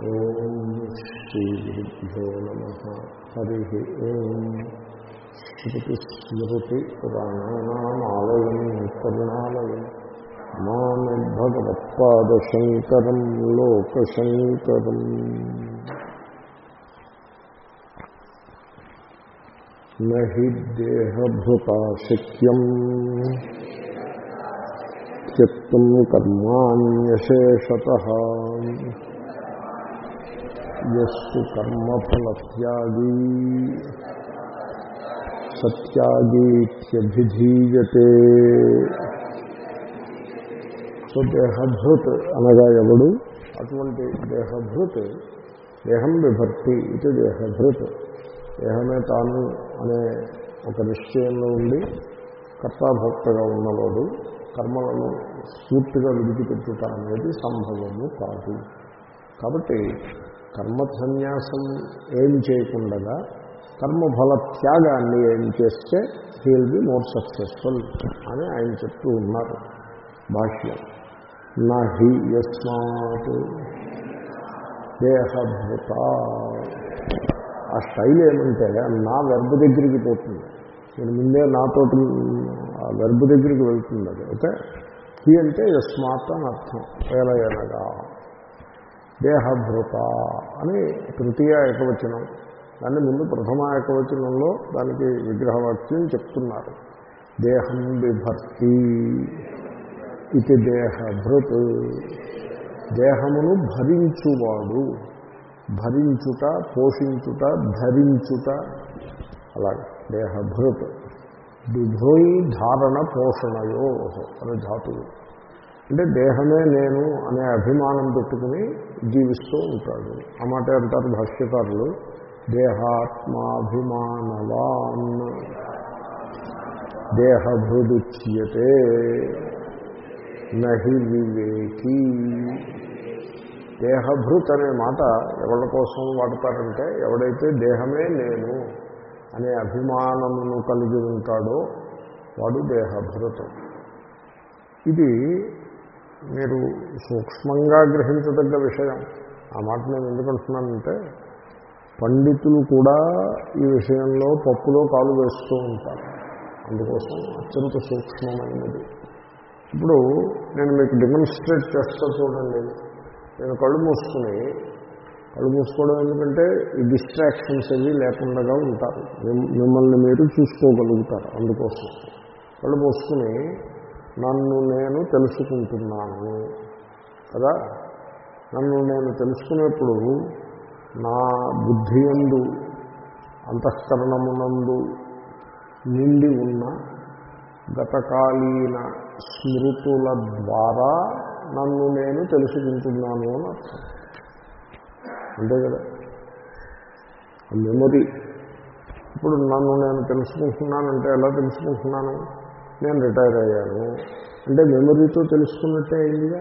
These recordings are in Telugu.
ఓం శ్రీగురుభ్యో నమ హరి ఓం శృతిస్మృతి పురాణానామాలయం కరుణాలయం మామి భగవత్పాదశంకరం లోకశంకరం నహి దేహభృతా శక్యం త్యక్తం కర్మాణ్యశేషత యస్సు కర్మఫలత్యాగీ సత్యాగీత్యభిధీయతే సో దేహభృత్ అనగా ఎవడు అటువంటి దేహభృత్ దేహం విభక్తి ఇది దేహభృత్ దేహమే తాను అనే ఒక నిశ్చయంలో ఉండి కర్తాభక్తగా ఉన్నవాడు కర్మలను పూర్తిగా విడిచిపెట్టుట అనేది సంభవము కాదు కాబట్టి కర్మ సన్యాసం ఏం చేయకుండా కర్మఫల త్యాగాన్ని ఏం చేస్తే he will be more successful అని ఆయన చెప్తూ ఉన్నారు భాష్యం నా హి యస్మాత్ దేహభృత ఆ స్టైల్ ఏమంటే నా వెర్బ దగ్గరికి పోతుంది నేను ముందే నాతోటి ఆ వెర్బ దగ్గరికి వెళ్తుంది అది ఓకే హి అంటే యస్మాత్ అని అర్థం ఏలయనగా దేహభృత అని తృతీయ ఏకవచనం దాన్ని ముందు ప్రథమ ఏకవచనంలో దానికి విగ్రహవాక్యం చెప్తున్నారు దేహం విభక్తి ఇది దేహభృత్ దేహమును భరించువాడు భరించుట పోషించుట ధరించుట అలాగే దేహభృత్ బిభోయి ధారణ పోషణయో అనే ధాతువు అంటే దేహమే నేను అనే అభిమానం పెట్టుకుని జీవిస్తూ ఉంటాడు ఆ మాట అంటారు భాష్యకారులు దేహాత్మాభిమానవాన్ దేహభృదుచ్యతే నహి వివేకి దేహభృత్ అనే మాట ఎవరి కోసం వాడతారంటే ఎవడైతే దేహమే నేను అనే అభిమానమును కలిగి ఉంటాడో వాడు దేహభృతం ఇది మీరు సూక్ష్మంగా గ్రహించదగ్గ విషయం ఆ మాట నేను ఎందుకంటున్నానంటే పండితులు కూడా ఈ విషయంలో పప్పులో కాలు వేస్తూ ఉంటారు అందుకోసం అత్యంత సూక్ష్మమైనది ఇప్పుడు నేను మీకు డెమోన్స్ట్రేట్ చేస్తా చూడండి నేను కళ్ళు మూసుకుని కళ్ళు మూసుకోవడం ఎందుకంటే ఈ డిస్ట్రాక్షన్స్ అవి లేకుండా ఉంటారు మిమ్మల్ని మీరు చూసుకోగలుగుతారు అందుకోసం కళ్ళు మూసుకుని నన్ను నేను తెలుసుకుంటున్నాను కదా నన్ను నేను తెలుసుకునేప్పుడు నా బుద్ధి ఎందు అంతఃకరణమునందు నిండి ఉన్న గతకాలీన స్మృతుల ద్వారా నన్ను నేను తెలుసుకుంటున్నాను అని అర్థం అంతే కదా మెమొరీ ఇప్పుడు నన్ను నేను తెలుసుకుంటున్నానంటే ఎలా తెలుసుకుంటున్నాను నేను రిటైర్ అయ్యాను అంటే మెమొరీతో తెలుసుకున్నట్టే అయిందిగా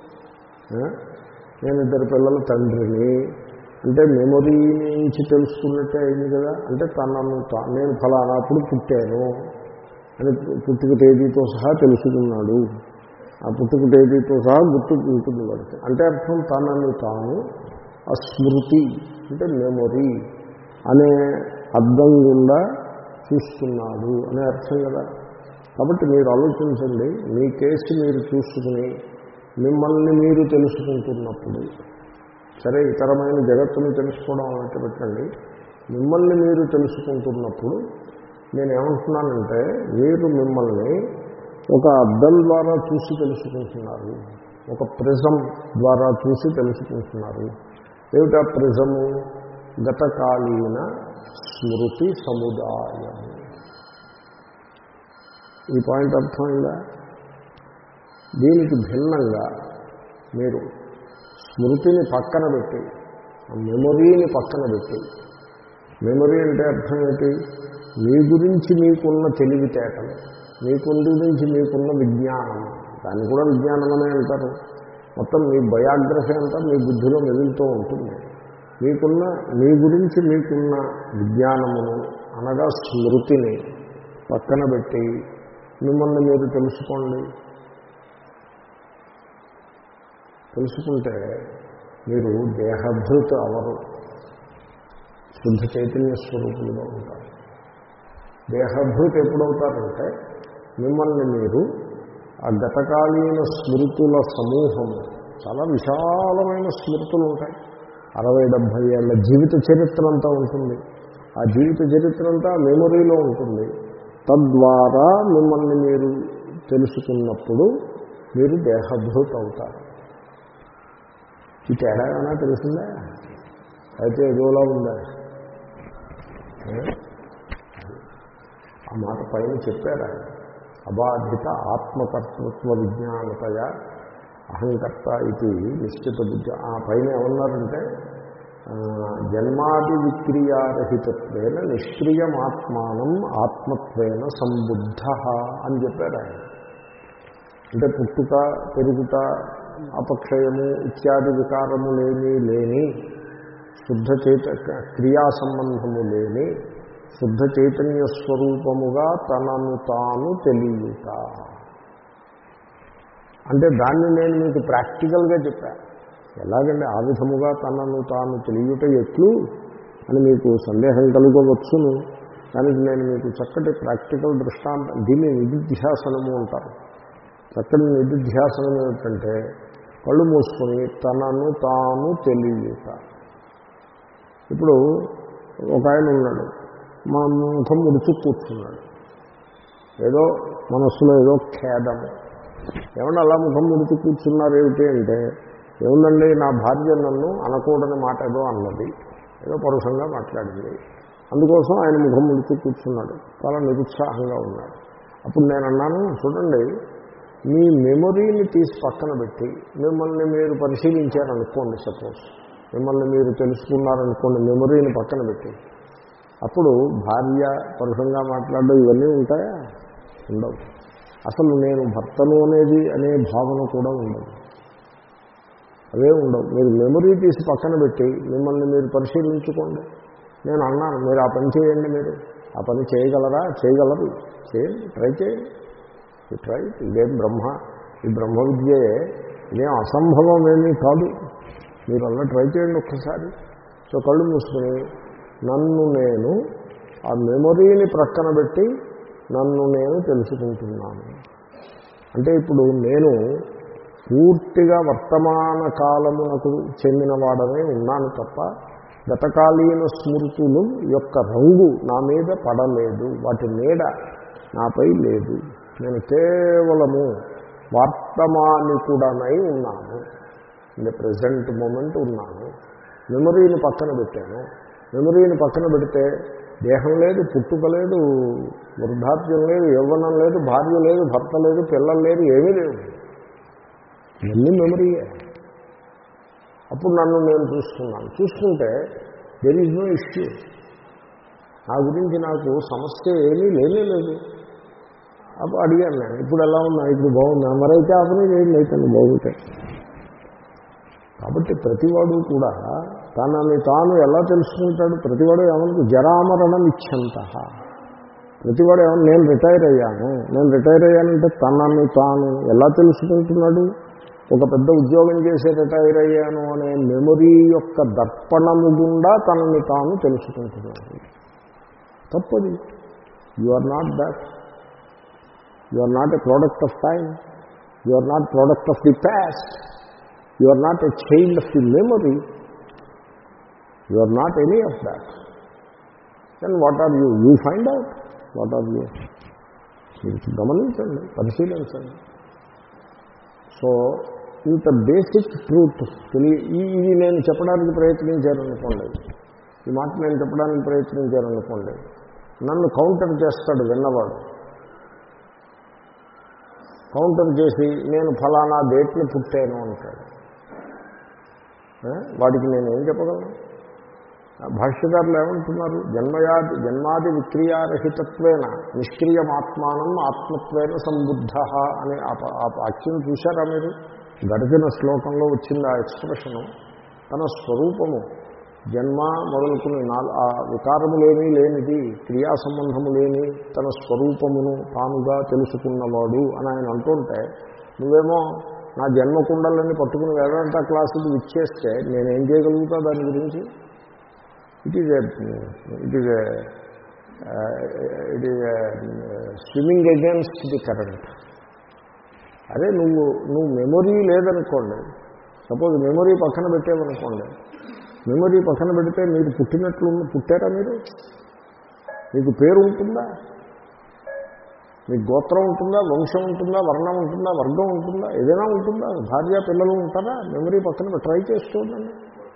నేను ఇద్దరు పిల్లల తండ్రిని అంటే మెమొరీ నుంచి తెలుసుకున్నట్టే అయింది కదా అంటే తనను నేను ఫలానాప్పుడు పుట్టాను అని పుట్టుక తేదీతో సహా తెలుసుకున్నాడు ఆ పుట్టుక తేదీతో సహా గుర్తుకు ఉంటుంది వాడికి అంటే అర్థం తనను తాను ఆ స్మృతి అంటే మెమొరీ అనే అర్థం గుండా చూస్తున్నాడు అనే అర్థం కదా కాబట్టి మీరు ఆలోచించండి మీ కేసు మీరు చూసుకుని మిమ్మల్ని మీరు తెలుసుకుంటున్నప్పుడు సరే ఇతరమైన జగత్తును తెలుసుకోవడం అన్నట్టు పెట్టండి మిమ్మల్ని మీరు తెలుసుకుంటున్నప్పుడు నేను ఏమంటున్నానంటే మీరు మిమ్మల్ని ఒక అద్దం ద్వారా చూసి తెలుసుకుంటున్నారు ఒక ప్రిజం ద్వారా చూసి తెలుసుకుంటున్నారు ఏమిటా ప్రిజము గతకాలీన స్మృతి సముదాయము ఈ పాయింట్ అర్థమైందా దీనికి భిన్నంగా మీరు స్మృతిని పక్కన పెట్టి మెమొరీని పక్కన పెట్టి మెమొరీ అంటే అర్థం ఏంటి మీ గురించి మీకున్న తెలివితేటలు మీ గురించి మీకున్న విజ్ఞానం దాన్ని కూడా విజ్ఞానం అనే అంటారు మొత్తం మీ బయోగ్రఫీ అంతా మీ బుద్ధిలో మెదులుతూ ఉంటుంది మీకున్న మీ గురించి మీకున్న విజ్ఞానమును అనగా స్మృతిని పక్కన పెట్టి మిమ్మల్ని మీరు తెలుసుకోండి తెలుసుకుంటే మీరు దేహభృత అవరు శుద్ధ చైతన్య స్వరూపులుగా ఉంటారు దేహభృతి ఎప్పుడవుతారంటే మిమ్మల్ని మీరు ఆ గతకాలీన స్మృతుల సమూహము చాలా విశాలమైన స్మృతులు ఉంటాయి అరవై డెబ్భై ఏళ్ళ జీవిత చరిత్ర అంతా ఉంటుంది ఆ జీవిత చరిత్ర అంతా మెమొరీలో ఉంటుంది తద్వారా మిమ్మల్ని మీరు తెలుసుకున్నప్పుడు మీరు దేహభూత అవుతారు ఈ తేడా ఏమైనా తెలిసిందా అయితే ఏదోలా ఉందా ఏ? ఆ మాట పైన చెప్పారా అబాధిత ఆత్మకర్తృత్వ విజ్ఞానతయ అహంకర్త ఇది నిశ్చిత బుద్ధి ఆ పైన ఏమన్నారంటే ఆ, జన్మాది విక్రియారహితత్వేన నిష్క్రియమాత్మానం ఆత్మత్వేన సంబుద్ధ అని చెప్పారు ఆయన అంటే పుట్టుక పెరుగుట అపక్షయము ఇత్యాది వికారము లేని లేని శుద్ధ చైత క్రియా సంబంధము లేని శుద్ధ చైతన్య స్వరూపముగా తనను తాను తెలియట అంటే దాన్ని నేను మీకు ప్రాక్టికల్గా చెప్పాను ఎలాగండి ఆ విధముగా తనను తాను తెలియట ఎట్లు అని మీకు సందేహం కలుగవచ్చును దానికి నేను మీకు చక్కటి ప్రాక్టికల్ దృష్టాంతం దీన్ని నిధిధ్యాసనము అంటారు చక్కటి నిధిధ్యాసనం ఏమిటంటే కళ్ళు మూసుకొని తనను తాను తెలియట ఇప్పుడు ఒక ఆయన ఉన్నాడు మా ముఖం ముడుచు కూర్చున్నాడు ఏదో మనస్సులో ఏదో ఖేదము ఏమన్నా అలా ముఖం ముడుచు కూర్చున్నారు ఏమిటి అంటే ఏముందండి నా భార్య నన్ను అనకూడని మాట ఏదో అన్నది ఏదో పరుషంగా మాట్లాడింది అందుకోసం ఆయన ముఖం ముడుచు కూర్చున్నాడు చాలా నిరుత్సాహంగా ఉన్నాడు అప్పుడు నేను అన్నాను చూడండి మీ మెమొరీని తీసి పక్కన పెట్టి మిమ్మల్ని మీరు పరిశీలించారనుకోండి సపోజ్ మిమ్మల్ని మీరు తెలుసుకున్నారనుకోండి మెమొరీని పక్కన పెట్టి అప్పుడు భార్య పరుషంగా మాట్లాడడం ఇవన్నీ ఉంటాయా ఉండవు అసలు నేను భర్తను అనేది అనే భావన కూడా ఉండదు అవే ఉండవు మీరు మెమొరీ తీసి పక్కన పెట్టి మిమ్మల్ని మీరు పరిశీలించుకోండి నేను అన్నాను మీరు ఆ పని చేయండి మీరు ఆ పని చేయగలరా చేయగలరు చేయండి ట్రై చేయండి ఈ ట్రై ఇదేం బ్రహ్మ ఈ బ్రహ్మ విద్యే ఇదేం అసంభవం ఏమీ కాదు మీరు అలా ట్రై చేయండి ఒక్కసారి సో కళ్ళు మూసుకుని నన్ను నేను ఆ మెమొరీని ప్రక్కన పెట్టి నన్ను నేను తెలుసుకుంటున్నాను అంటే ఇప్పుడు నేను పూర్తిగా వర్తమాన కాలమునకు చెందినవాడనే ఉన్నాను తప్ప గతకాలీన స్మృతులు యొక్క రంగు నా మీద పడలేదు వాటి నీడ నాపై లేదు నేను కేవలము వర్తమానికుడనై ఉన్నాను ఇన్ ద ప్రజెంట్ మూమెంట్ ఉన్నాను మెమొరీని పక్కన పెట్టాను మెమొరీని పక్కన పెడితే దేహం లేదు పుట్టుక లేదు వృద్ధాప్యం లేదు యవ్వనం లేదు భార్య లేదు భర్త లేదు పిల్లలు లేదు ఏమీ లేవు ఇవన్నీ మెమరీయే అప్పుడు నన్ను నేను చూసుకున్నాను చూసుకుంటే దెర్ ఈజ్ నో ఇష్యూ నా గురించి నాకు సమస్య ఏమీ లేనే లేదు అప్పుడు అడిగాను నేను ఇప్పుడు ఎలా ఉన్నా ఇప్పుడు బాగుందా మరైతే ఆ పని చేయండి అయితే బాగుంటాయి కాబట్టి ప్రతివాడు కూడా తనని తాను ఎలా తెలుసుకుంటాడు ప్రతివాడు ఏమనుకు జరామరణం ఇచ్చంత ప్రతివాడు ఏమన్నా నేను రిటైర్ అయ్యాను నేను రిటైర్ అయ్యానంటే తనని తాను ఎలా తెలుసుకుంటున్నాడు ఒక పెద్ద ఉద్యోగం చేసి రిటైర్ అయ్యాను అనే మెమొరీ యొక్క దర్పణము గుండా తనని తాను తెలుసుకుంటున్నాడు తప్పది you are not that you are not a product of time you are not product of the past you are not a child of the memory you are not any of that then what are you you find out what are you మీరు గమనించండి పరిశీలించండి సో ఇంత బేసిక్ ట్రూత్ తెలియ ఈ- ఇది నేను చెప్పడానికి ప్రయత్నించాననుకోండి ఈ మాట నేను చెప్పడానికి ప్రయత్నించాననుకోండి నన్ను కౌంటర్ చేస్తాడు విన్నవాడు కౌంటర్ చేసి నేను ఫలానా డేట్ని పుట్టాను అంటాడు ఏ? వాడికి నేను ఏం చెప్పగలను భాష్యకారులు ఏమంటున్నారు జన్మయాది జన్మాది విక్రియారహితత్వేన నిష్క్రియమాత్మానం ఆత్మత్వేన సంబుద్ధ అనే ఆ ప- ఆ వాక్యం చూశారా మీరు గడిచిన శ్లోకంలో వచ్చింది ఆ ఎక్స్ప్రెషను తన స్వరూపము జన్మ మొదలుకుని నాలు ఆ వికారములేమీ లేనిది క్రియా సంబంధము లేని తన స్వరూపమును తానుగా తెలుసుకున్నవాడు అని ఆయన అంటుంటే నువ్వేమో నా జన్మకుండలని పట్టుకుని వేదాంత క్లాసుకి ఇచ్చేస్తే నేనేం చేయగలుగుతా దాని గురించి it is it is it is swimming against the current అదే నువ్వు నువ్వు మెమొరీ లేదనుకోండి సపోజ్ మెమొరీ పక్కన పెట్టేవనుకోండి మెమొరీ పక్కన పెడితే మీరు పుట్టినట్లు పుట్టారా మీరు మీకు పేరు ఉంటుందా మీకు గోత్రం ఉంటుందా వంశం ఉంటుందా వర్ణం ఉంటుందా వర్గం ఉంటుందా ఏదైనా ఉంటుందా భార్య పిల్లలు ఉంటారా మెమరీ పక్కన ట్రై చేస్తూ ఉండండి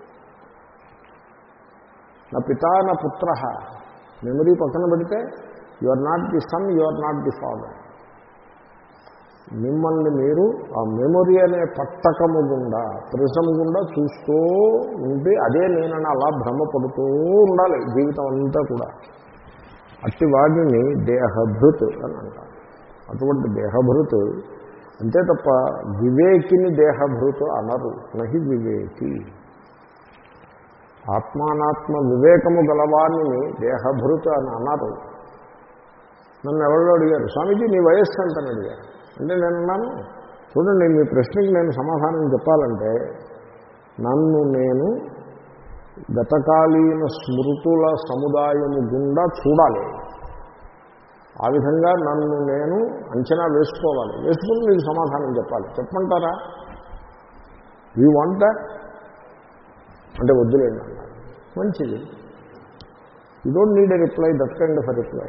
నా పితా నా పుత్ర మెమరీ పక్కన పెడితే you are not the son you are not the father మిమ్మల్ని మీరు ఆ మెమొరీ అనే పట్టకము గుండా ప్రిజం గుండా చూస్తూ ఉండి అదే నేనని అలా భ్రమపడుతూ ఉండాలి జీవితం అంతా కూడా అట్టి వాడిని దేహభృత్ అని అంటారు అటువంటి దేహభృత్ అంతే తప్ప వివేకిని దేహభృత్ అనరు నహి వివేకి ఆత్మానాత్మ వివేకము గలవాణిని దేహభృత్ అని అన్నారు నన్ను ఎవరో అడిగారు స్వామీజీ నీ వయస్సు అంతని అడిగారు అంటే నేను అన్నాను చూడండి మీ ప్రశ్నకి నేను సమాధానం చెప్పాలంటే నన్ను నేను గతకాలీన స్మృతుల సముదాయము గుండా చూడాలి ఆ విధంగా నన్ను నేను అంచనా వేసుకోవాలి వేసుకుని మీకు సమాధానం చెప్పాలి చెప్పమంటారా యూ వాంట్ దట్ అంటే వద్దులేండి అన్నారు మంచిది you don't need a reply that kind of reply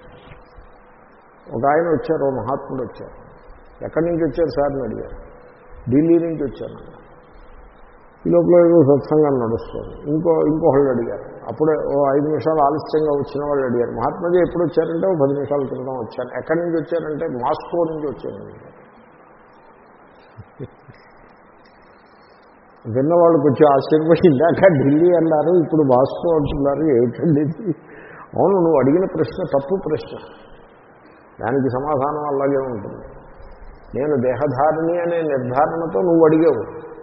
ఒక ఆయన వచ్చారు ఓ మహాత్ముడు వచ్చారు ఎక్కడి నుంచి వచ్చారు సార్ అని అడిగారు ఢిల్లీ నుంచి వచ్చాను ఈ లోపల ఏదో సత్సంగం నడుస్తుంది ఇంకో ఇంకొకళ్ళు అడిగారు అప్పుడే ఓ ఐదు నిమిషాలు ఆలస్యంగా వచ్చిన వాళ్ళు అడిగారు మహాత్మాజీ ఎప్పుడు వచ్చారంటే ఓ పది నిమిషాల క్రితం వచ్చాను ఎక్కడి నుంచి వచ్చారంటే మాస్కో నుంచి వచ్చాను విన్నవాళ్ళు కొంచెం ఆశ్చర్యపోయి ఇందాక ఢిల్లీ అన్నారు ఇప్పుడు మాస్కో అంటున్నారు ఏమిటండి ఇది అవును నువ్వు అడిగిన ప్రశ్న తప్పు ప్రశ్న దానికి సమాధానం అలాగే ఉంటుంది నేను దేహధారిణి అనే నిర్ధారణతో నువ్వు అడిగావు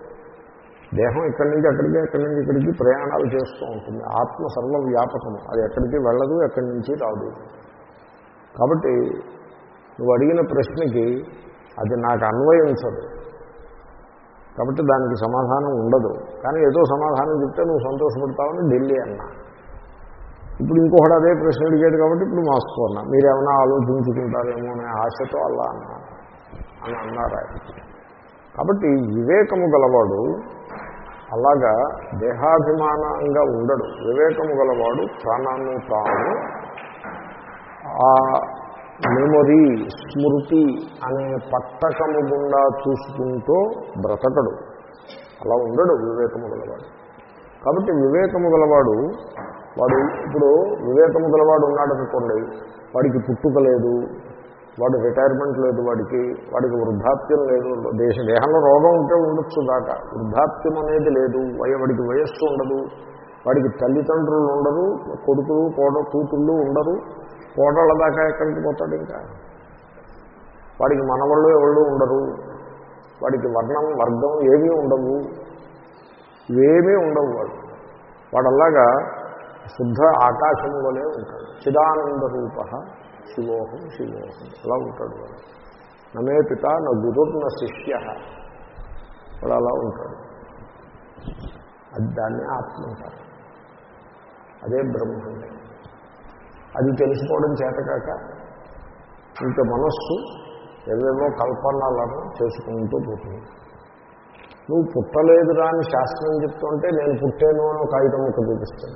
దేహం ఇక్కడి నుంచి అక్కడికి ఎక్కడి నుంచి ఇక్కడికి ప్రయాణాలు చేస్తూ ఉంటుంది ఆత్మ సర్వ వ్యాపకము అది ఎక్కడికి వెళ్ళదు ఎక్కడి నుంచి రాదు కాబట్టి నువ్వు అడిగిన ప్రశ్నకి అది నాకు అన్వయించదు కాబట్టి దానికి సమాధానం ఉండదు కానీ ఏదో సమాధానం చెప్తే నువ్వు సంతోషపడతావని ఢిల్లీ అన్నా ఇప్పుడు ఇంకొకటి అదే ప్రశ్న అడిగాడు కాబట్టి ఇప్పుడు మాస్కో అన్నా మీరేమైనా ఆలోచించుకుంటారేమో అనే ఆశతో అలా అన్నా అని అన్నారు ఆయన కాబట్టి వివేకము గలవాడు అలాగా దేహాభిమానంగా ఉండడు వివేకము గలవాడు తనను తాను ఆ మెమొరీ స్మృతి అనే పట్టకము గుండా చూసుకుంటూ బ్రతకడు అలా ఉండడు వివేకము గలవాడు కాబట్టి వివేకము గలవాడు వాడు ఇప్పుడు వివేకము గలవాడు ఉన్నాడు అనుకోండి వాడికి పుట్టుక లేదు వాడు రిటైర్మెంట్ లేదు వాడికి వాడికి వృద్ధాప్యం లేదు దేశ దేహంలో రోగం ఉంటే ఉండొచ్చు దాకా వృద్ధాప్యం అనేది లేదు వయ వాడికి వయస్సు ఉండదు వాడికి తల్లిదండ్రులు ఉండరు కొడుకులు కోడ కూతుళ్ళు ఉండరు కోడళ్ళ దాకా ఎక్కడికి పోతాడు ఇంకా వాడికి మనవాళ్ళు ఎవళ్ళు ఉండరు వాడికి వర్ణం వర్గం ఏమీ ఉండవు ఇవేమీ ఉండవు వాడు వాడల్లాగా శుద్ధ ఆకాశం వలె ఉంటాడు చిదానంద రూప శివోహం శివోహం అలా ఉంటాడు వాడు నమే పిత నా గురుర్ నా శిష్య వాడు అలా ఉంటాడు అది దాన్ని ఆత్మ అంటారు అదే బ్రహ్మ అది తెలుసుకోవడం చేతకాక ఇంకా మనస్సు ఏవేవో కల్పనలను చేసుకుంటూ పోతుంది నువ్వు పుట్టలేదురా అని శాస్త్రం చెప్తుంటే నేను పుట్టాను అని కాగితం ముక్క చూపిస్తాను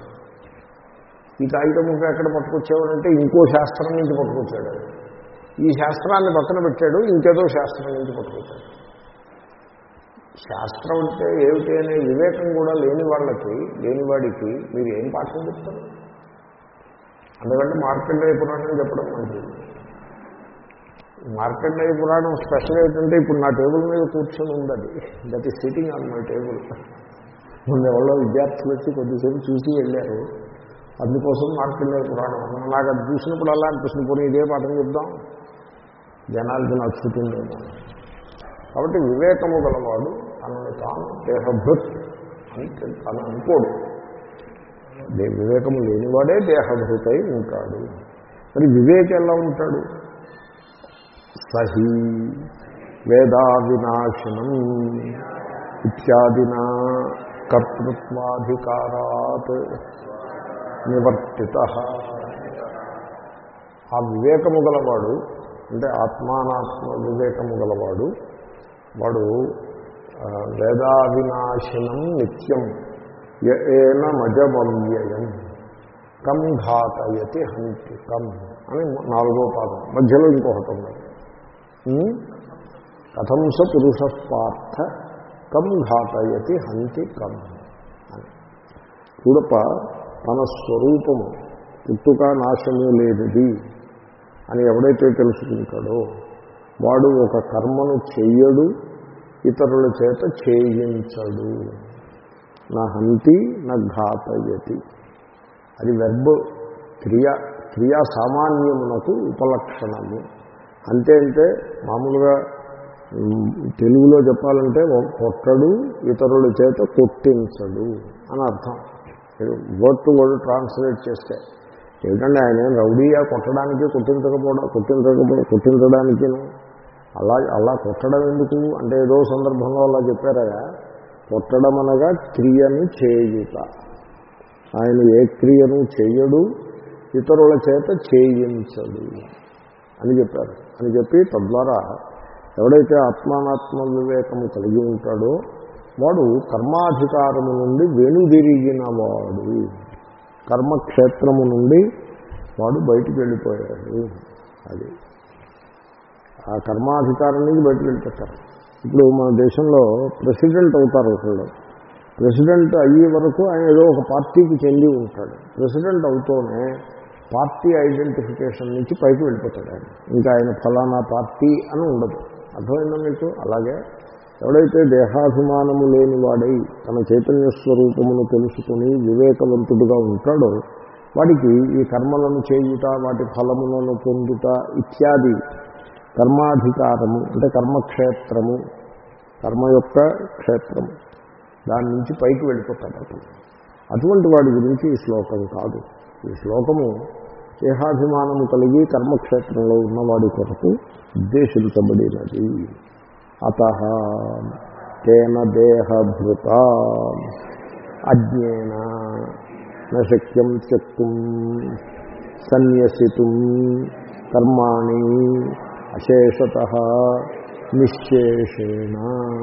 ఈ కాగితం ముక్క ఎక్కడ పట్టుకొచ్చేవాడంటే ఇంకో శాస్త్రం నుంచి పట్టుకొచ్చాడు ఈ శాస్త్రాన్ని పక్కన పెట్టాడు ఇంకేదో శాస్త్రం నుంచి పట్టుకొచ్చాడు శాస్త్రం అంటే ఏమిటి అనే వివేకం కూడా లేని వాళ్ళకి లేనివాడికి మీరు ఏం పాఠం చెప్తారు అందుకంటే మార్కండేయ పురాణం చెప్పడం మంచిది మార్కండేయ పురాణం స్పెషల్ ఏంటంటే ఇప్పుడు నా టేబుల్ మీద కూర్చొని ఉంది అది that is sitting on my table ముందు ఎవరో విద్యార్థులు వచ్చి కొద్దిసేపు చూసి వెళ్ళారు అందుకోసం మార్కండేయ పురాణం నాకు అది చూసినప్పుడు అలా అనిపిస్తుంది పోనీ ఇదే పాఠం చెప్దాం జనాలకి నచ్చుతుందేమో కాబట్టి వివేకము గలవాడు తనని తాను దేహభృత్ అని తను అనుకోడు వివేకము లేనివాడే దేహభృతై ఉంటాడు మరి వివేక ఎలా ఉంటాడు సహి వేదా వినాశనం ఇత్యాదినా కర్తృత్వాధికారాత్ నివర్తిత ఆ వివేకము గలవాడు అంటే ఆత్మానాత్మ వివేకము గలవాడు వాడు ఆ, వేదావినాశనం నిత్యం ఏన మజమవ్యయం కం ఘాతయతి హంతి కం అని నాలుగో పాదం మధ్యలో ఇంకొకటి ఉన్నది ఉం? కథం స పురుష పార్థ కం ఘాతయతి హంతి కం అని చూడప్ప తన స్వరూపము పుట్టుక నాశము లేనిది అని ఎవడైతే తెలుసుకుంటాడో వాడు ఒక కర్మను చెయ్యడు ఇతరుల చేత చేయించడు నా హంతి నా ఘాతయతి అది వెర్బ్ క్రియ క్రియా సామాన్యమునకు ఉపలక్షణము అంతే అంటే మామూలుగా ఉమ్, తెలుగులో చెప్పాలంటే ఒక కొట్టడు ఇతరుల చేత కొట్టించడు అని అర్థం వర్డ్ టు వర్డ్ ట్రాన్స్లేట్ చేస్తే ఏంటంటే ఆయన ఏం రౌడీయా కొట్టడానికి కొట్టించకపోవడం కొట్టించకపో కొట్టించడానికి అలా అలా కొట్టడం ఎందుకు అంటే ఏదో సందర్భంలో అలా చెప్పారగా కొట్టడం అనగా క్రియను చేయుట ఆయన ఏ క్రియను చేయడు ఇతరుల చేత చేయించడు అని చెప్పారు అని చెప్పి తద్వారా ఎవడైతే ఆత్మానాత్మ వివేకము కలిగి ఉంటాడో వాడు కర్మాధికారము నుండి వెనుదిరిగిన వాడు కర్మక్షేత్రము నుండి వాడు బయటికి వెళ్ళిపోయాడు అది ఆ కర్మాధికారం నుంచి బయటకు వెళ్ళిపోతారు ఇప్పుడు మన దేశంలో ప్రెసిడెంట్ అవుతారు ఒకళ్ళు ప్రెసిడెంట్ అయ్యే వరకు ఆయన ఏదో ఒక పార్టీకి చెంది ఉంటాడు ప్రెసిడెంట్ అవుతూనే పార్టీ ఐడెంటిఫికేషన్ నుంచి పైకి వెళ్ళిపోతాడు ఆయన ఇంకా ఆయన ఫలానా పార్టీ అని ఉండదు అర్థమైందా మీకు అలాగే ఎవడైతే దేహాభిమానము లేనివాడై తన చైతన్య స్వరూపమును తెలుసుకుని వివేకవంతుడుగా ఉంటాడో వాడికి ఈ కర్మలను చేయుట వాటి ఫలములను పొందుట ఇత్యాది కర్మాధికారము అంటే కర్మక్షేత్రము కర్మ యొక్క క్షేత్రము దాని నుంచి పైకి వెళ్ళిపోతాడు అతను అటువంటి వాడి గురించి ఈ శ్లోకం కాదు ఈ శ్లోకము దేహాభిమానము కలిగి కర్మక్షేత్రంలో ఉన్నవాడి కొరకు ఉద్దేశించబడినది అత తేన దేహభృత అజ్ఞేన నశక్యం త్యక్తుం సన్యసితుం కర్మాణి అశేషత నిశ్శేషేణ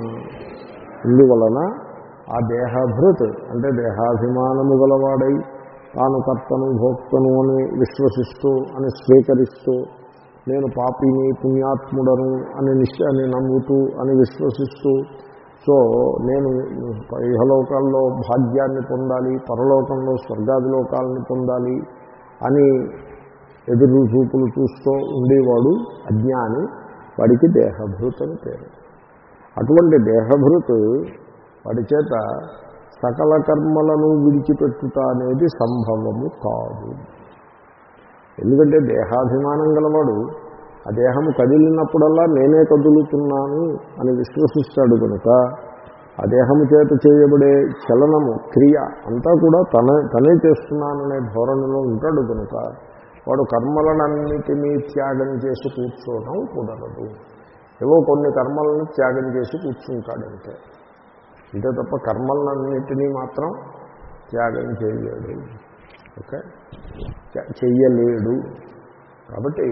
ఇందువలన ఆ దేహభృత్ అంటే దేహాభిమానము గలవాడై తాను కర్తను భోక్తను అని విశ్వసిస్తూ అని స్వీకరిస్తూ నేను పాపిని పుణ్యాత్ముడను అని నిశ్చ అని నమ్ముతూ అని విశ్వసిస్తూ సో నేను ఇహలోకాల్లో భాగ్యాన్ని పొందాలి పరలోకంలో స్వర్గాది లోకాలని పొందాలి అని ఎదురు చూపులు చూస్తూ ఉండేవాడు అజ్ఞాని వాడికి దేహభృత్ అని పేరు అటువంటి దేహభృత్ వాడి చేత సకల కర్మలను విడిచిపెట్టుట అనేది సంభవము కాదు ఎందుకంటే దేహాభిమానం గలవాడు ఆ దేహము కదిలినప్పుడల్లా నేనే కదులుతున్నాను అని విశ్వసిస్తాడు కనుక ఆ దేహము చేత చేయబడే చలనము క్రియ అంతా కూడా తన తనే చేస్తున్నాననే ధోరణిలో ఉంటాడు కనుక వాడు కర్మలనన్నిటినీ త్యాగం చేసి కూర్చోవడం కుదరదు ఏవో కొన్ని కర్మలను త్యాగం చేసి కూర్చుంటాడంటే అంతే తప్ప కర్మలన్నిటినీ మాత్రం త్యాగం చేయలేడు ఓకే చెయ్యలేడు కాబట్టి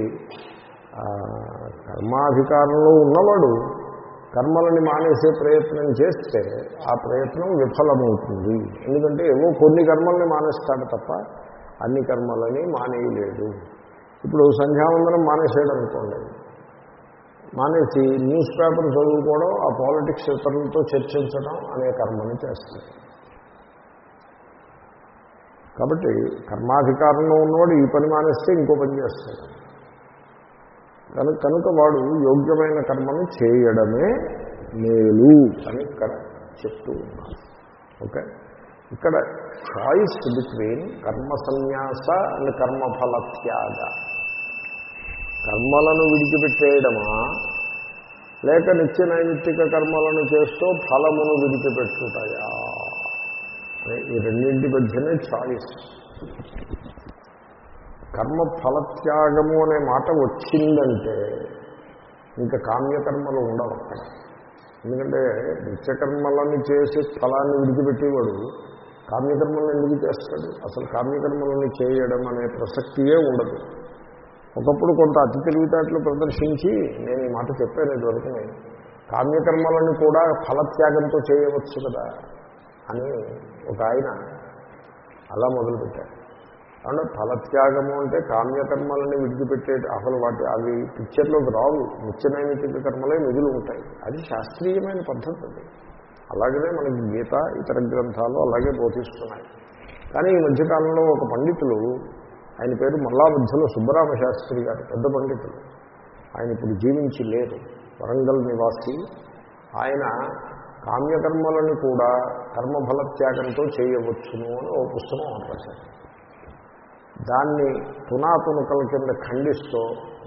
కర్మాధికారంలో ఉన్నవాడు కర్మలని మానేసే ప్రయత్నం చేస్తే ఆ ప్రయత్నం విఫలమవుతుంది ఎందుకంటే ఏవో కొన్ని కర్మల్ని మానేస్తాడు తప్ప అన్ని కర్మలని మానేయలేడు ఇప్పుడు సంధ్యావందనం మానేసేయడం అనుకోండి మానేసి న్యూస్ పేపర్ చదువుకోవడం ఆ పాలిటిక్స్ ఇతరులతో చర్చించడం అనే కర్మని చేస్తాడు కాబట్టి కర్మాధికారంలో ఉన్నవాడు ఈ పని మానేస్తే ఇంకో పని చేస్తాడు కనుక కనుక వాడు యోగ్యమైన కర్మను చేయడమే మేలు అని ఇక్కడ చెప్తూ ఉన్నారు ఓకే ఇక్కడ చాయిస్ బిట్వీన్ కర్మ సన్యాస అండ్ కర్మఫల త్యాగ కర్మలను విడిచిపెట్టేయడమా లేక నిత్య నైమిత్తిక కర్మలను చేస్తూ ఫలమును విడిచిపెట్టుతాయా ఈ రెండింటి మధ్యనే చాయిస్ కర్మ ఫలత్యాగము అనే మాట వచ్చిందంటే ఇంకా కామ్యకర్మలు ఉండవు అక్కడ ఎందుకంటే నిత్యకర్మలను చేసి ఫలాన్ని విడిచిపెట్టేవాడు కామ్యకర్మలను ఎందుకు చేస్తాడు అసలు కామ్యకర్మలను చేయడం అనే ప్రసక్తియే ఉండదు ఒకప్పుడు కొంత అతి తెలివితేటలు ప్రదర్శించి నేను ఈ మాట చెప్పాను ఇదివరకు కామ్యకర్మలను కూడా ఫలత్యాగంతో చేయవచ్చు కదా అని ఒక ఆయన అలా మొదలుపెట్టారు అంటే ఫలత్యాగము అంటే కామ్యకర్మలని విడిచిపెట్టే అసలు వాటి అవి పిక్చర్లోకి రావు నిత్యనైమితిక కర్మలే మిగులు ఉంటాయి అది శాస్త్రీయమైన పద్ధతి అది అలాగనే మనకి గీత ఇతర గ్రంథాలు అలాగే బోధిస్తున్నాయి కానీ ఈ మధ్యకాలంలో ఒక పండితులు ఆయన పేరు మల్లాబుద్ధుల సుబ్బరామ శాస్త్రి గారు పెద్ద పండితులు ఆయన ఇప్పుడు జీవించి లేరు వరంగల్ నివాసి ఆయన కామ్యకర్మలను కూడా కర్మఫలత్యాగంతో చేయవచ్చును అని ఓ పుస్తకం రాశారు దాన్ని తునాతునకల కింద ఖండిస్తూ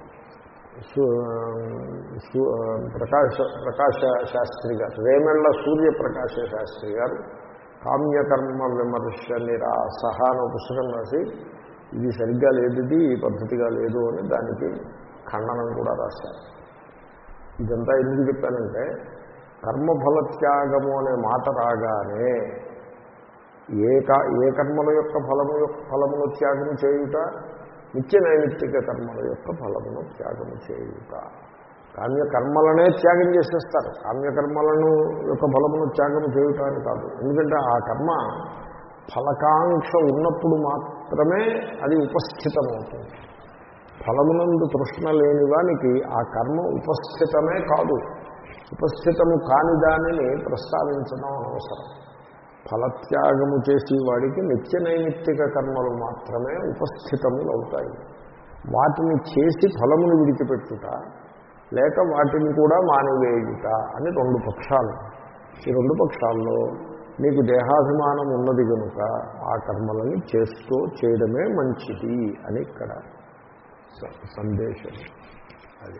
ప్రకాశ ప్రకాశ శాస్త్రి గారు రేమెళ్ల సూర్యప్రకాశ శాస్త్రి గారు కామ్యకర్మ విమర్శ నిరాసహ అనే పుస్తకం రాసి ఇది సరిగ్గా లేదు ఇది ఈ పద్ధతిగా లేదు అని దానికి ఖండనం కూడా రాశారు ఇదంతా ఎందుకు చెప్పానంటే కర్మఫలత్యాగము అనే మాట రాగానే ఏ ఏ కర్మల యొక్క ఫలము యొక్క ఫలమును త్యాగము చేయుట నిత్య నైమిత్తిక కర్మల యొక్క ఫలమును త్యాగము చేయుట కామ్య కర్మలనే త్యాగం చేసేస్తారు కామ్యకర్మలను యొక్క ఫలమును త్యాగము చేయుట అని కాదు ఎందుకంటే ఆ కర్మ ఫలకాంక్ష ఉన్నప్పుడు మాత్రమే అది ఉపస్థితమవుతుంది ఫలమునందు తృష్ణ లేని వానికి ఆ కర్మ ఉపస్థితమే కాదు ఉపస్థితము కాని దానిని ప్రస్తావించడం అనవసరం ఫలత్యాగము చేసి వాడికి నిత్య నైమిత్తిక కర్మలు మాత్రమే ఉపస్థితములు అవుతాయి వాటిని చేసి ఫలమును విడిచిపెట్టుట లేక వాటిని కూడా మానివేయుట అని రెండు పక్షాలు ఈ రెండు పక్షాల్లో మీకు దేహాభిమానం ఉన్నది కనుక ఆ కర్మలని చేస్తూ చేయడమే మంచిది అని ఇక్కడ సందేశం అది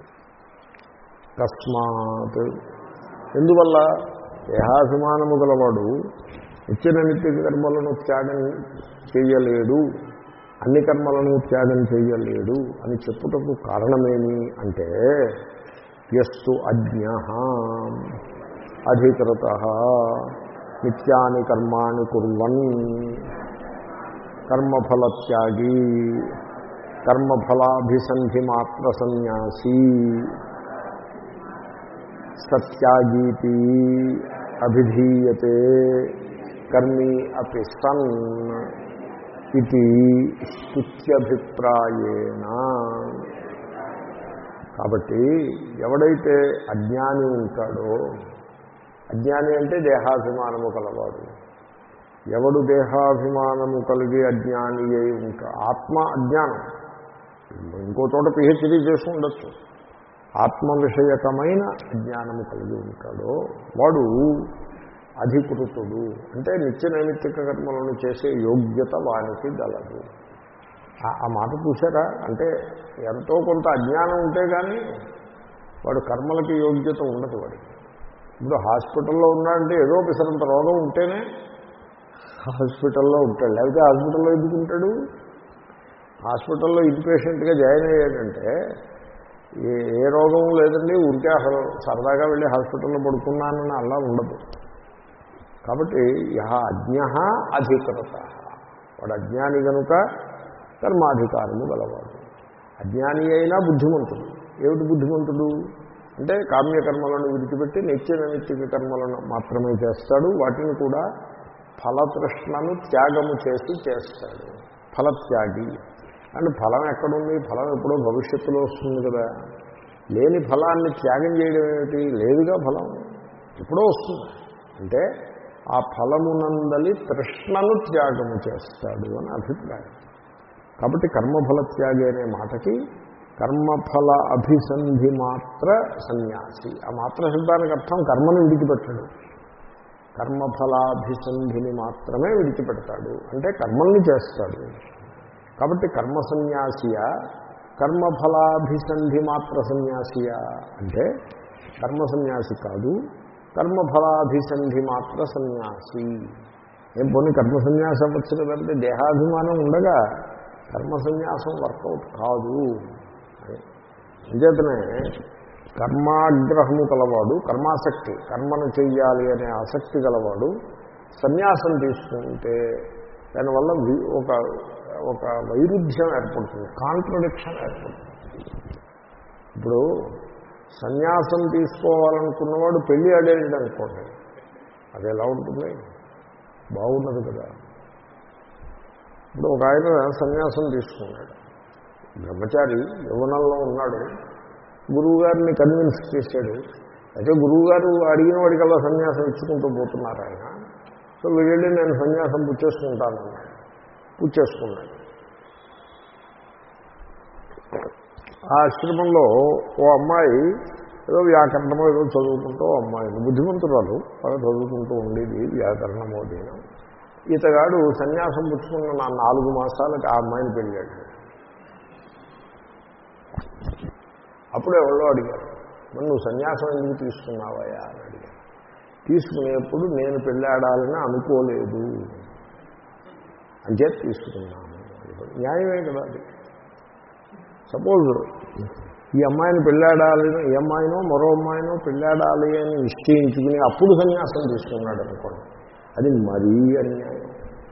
తస్మాత్ ఎందువల్ల దేహాభిమానము గలవాడు నిత్యనైమిత్తిక కర్మలను త్యాగం చేయలేడు అన్ని కర్మలను త్యాగం చేయలేడు అని చెప్పుటకు కారణమేమి అంటే యస్తు అజ్ఞ అధికృత నిత్యాని కర్మాణి కుర్వన్ కర్మఫలత్యాగి కర్మఫలాభిసంధి మాత్ర సన్యాసీ సత్యాగీతి అభిధీయతే కర్మీ అపి సన్ ఇది స్తుత్యభిప్రాయేణ కాబట్టి ఎవడైతే అజ్ఞాని ఉంటాడో అజ్ఞాని అంటే దేహాభిమానము కలవాడు ఎవడు దేహాభిమానము కలిగి అజ్ఞాని అయి ఉంటా ఆత్మ అజ్ఞానం ఇంకో చోట పిహెచ్డీ చేసి ఉండొచ్చు ఆత్మ విషయకమైన అజ్ఞానము కలిగి ఉంటాడో వాడు అధికృతుడు అంటే నిత్య నైమిత్తిక కర్మలను చేసే యోగ్యత వానికి గలదు ఆ మాట చూసారా అంటే ఎంతో కొంత అజ్ఞానం ఉంటే కానీ వాడు కర్మలకి యోగ్యత ఉండదు వాడికి ఇప్పుడు హాస్పిటల్లో ఉన్నాడంటే ఏదో పిసరంత రోగం ఉంటేనే హాస్పిటల్లో ఉంటాడు లేకపోతే హాస్పిటల్లో ఎందుకు ఉంటాడు హాస్పిటల్లో ఇన్పేషెంట్గా జాయిన్ అయ్యాడంటే ఏ ఏ రోగం లేదండి ఊరికే అసలు సరదాగా వెళ్ళి హాస్పిటల్లో పడుకున్నానని అలా ఉండదు కాబట్టి యహ అజ్ఞ అధికృత వాడు అజ్ఞాని కనుక కర్మాధికారము గలవాడు అజ్ఞాని అయినా బుద్ధిమంతుడు ఏమిటి బుద్ధిమంతుడు అంటే కామ్యకర్మలను విడిచిపెట్టి నిత్య నైమిత్తిక కర్మలను మాత్రమే చేస్తాడు వాటిని కూడా ఫలతృష్ణను త్యాగము చేసి చేస్తాడు ఫలత్యాగి అండ్ ఫలం ఎక్కడుంది ఫలం ఎప్పుడో భవిష్యత్తులో వస్తుంది కదా లేని ఫలాన్ని త్యాగం చేయడం ఏమిటి లేదుగా ఫలం ఎప్పుడో వస్తుంది అంటే ఆ ఫలమునందలి తృష్ణను త్యాగము చేస్తాడు అని అభిప్రాయం కాబట్టి కర్మఫల త్యాగి అనే మాటకి కర్మఫల అభిసంధి మాత్ర సన్యాసి ఆ మాత్ర శబ్దానికి అర్థం కర్మను విడిచిపెట్టడు కర్మఫలాభిసంధిని మాత్రమే విడిచిపెడతాడు అంటే కర్మల్ని చేస్తాడు కాబట్టి కర్మ సన్యాసియా కర్మఫలాభిసంధి మాత్ర సన్యాసియా అంటే కర్మ సన్యాసి కాదు కర్మఫలాభిసంధి మాత్ర సన్యాసి ఏం పోనీ కర్మ సన్యాసం అవ్వచ్చు కదంటే దేహాభిమానం ఉండగా కర్మ సన్యాసం వర్కౌట్ కాదు అంచేతనే కర్మాగ్రహము కలవాడు కర్మాసక్తి కర్మను చెయ్యాలి అనే ఆసక్తి గలవాడు సన్యాసం తీసుకుంటే దానివల్ల వి- ఒక ఒక వైరుధ్యం ఏర్పడుతుంది కాంట్రడిక్షన్ ఏర్పడుతుంది ఇప్పుడు సన్యాసం తీసుకోవాలనుకున్నవాడు పెళ్లి ఆడేది అనుకోండి అది ఎలా ఉంటుంది బాగున్నది కదా ఇప్పుడు ఒక ఆయన సన్యాసం తీసుకున్నాడు బ్రహ్మచారి యవనంలో ఉన్నాడు గురువుగారిని కన్విన్స్ చేశాడు అయితే గురువుగారు అడిగిన వాడికల్లా సన్యాసం ఇచ్చుకుంటూ పోతున్నారు ఆయన సో వీళ్ళి నేను సన్యాసం పుచ్చేసుకుంటాను అన్నాడు పుచ్చేసుకున్నాడు ఆ ఆశ్రమంలో ఓ అమ్మాయి ఏదో వ్యాకరణమో ఏదో చదువుకుంటూ ఓ అమ్మాయి బుద్ధిమంతురాలు బాగా చదువుకుంటూ ఉండేది వ్యాకరణమో దీనం ఇతగాడు సన్యాసం పుచ్చుకున్న నా నాలుగు మాసాలకు ఆ అమ్మాయిని పెళ్ళాడు అప్పుడు ఎవరో అడిగారు మరి నువ్వు సన్యాసం ఎందుకు తీసుకున్నావయ్యా అని అడిగారు తీసుకునేప్పుడు నేను పెళ్ళాడాలని అనుకోలేదు అంచేత తీసుకున్నాను న్యాయమే కదా అది సపోజ్ ఈ అమ్మాయిని పెళ్ళాడాలని ఈ అమ్మాయినో మరో అమ్మాయినో పెళ్ళాడాలి అని నిశ్చయించుకుని అప్పుడు సన్యాసం తీసుకున్నాడు అనుకోండి అది మరీ అన్యాయం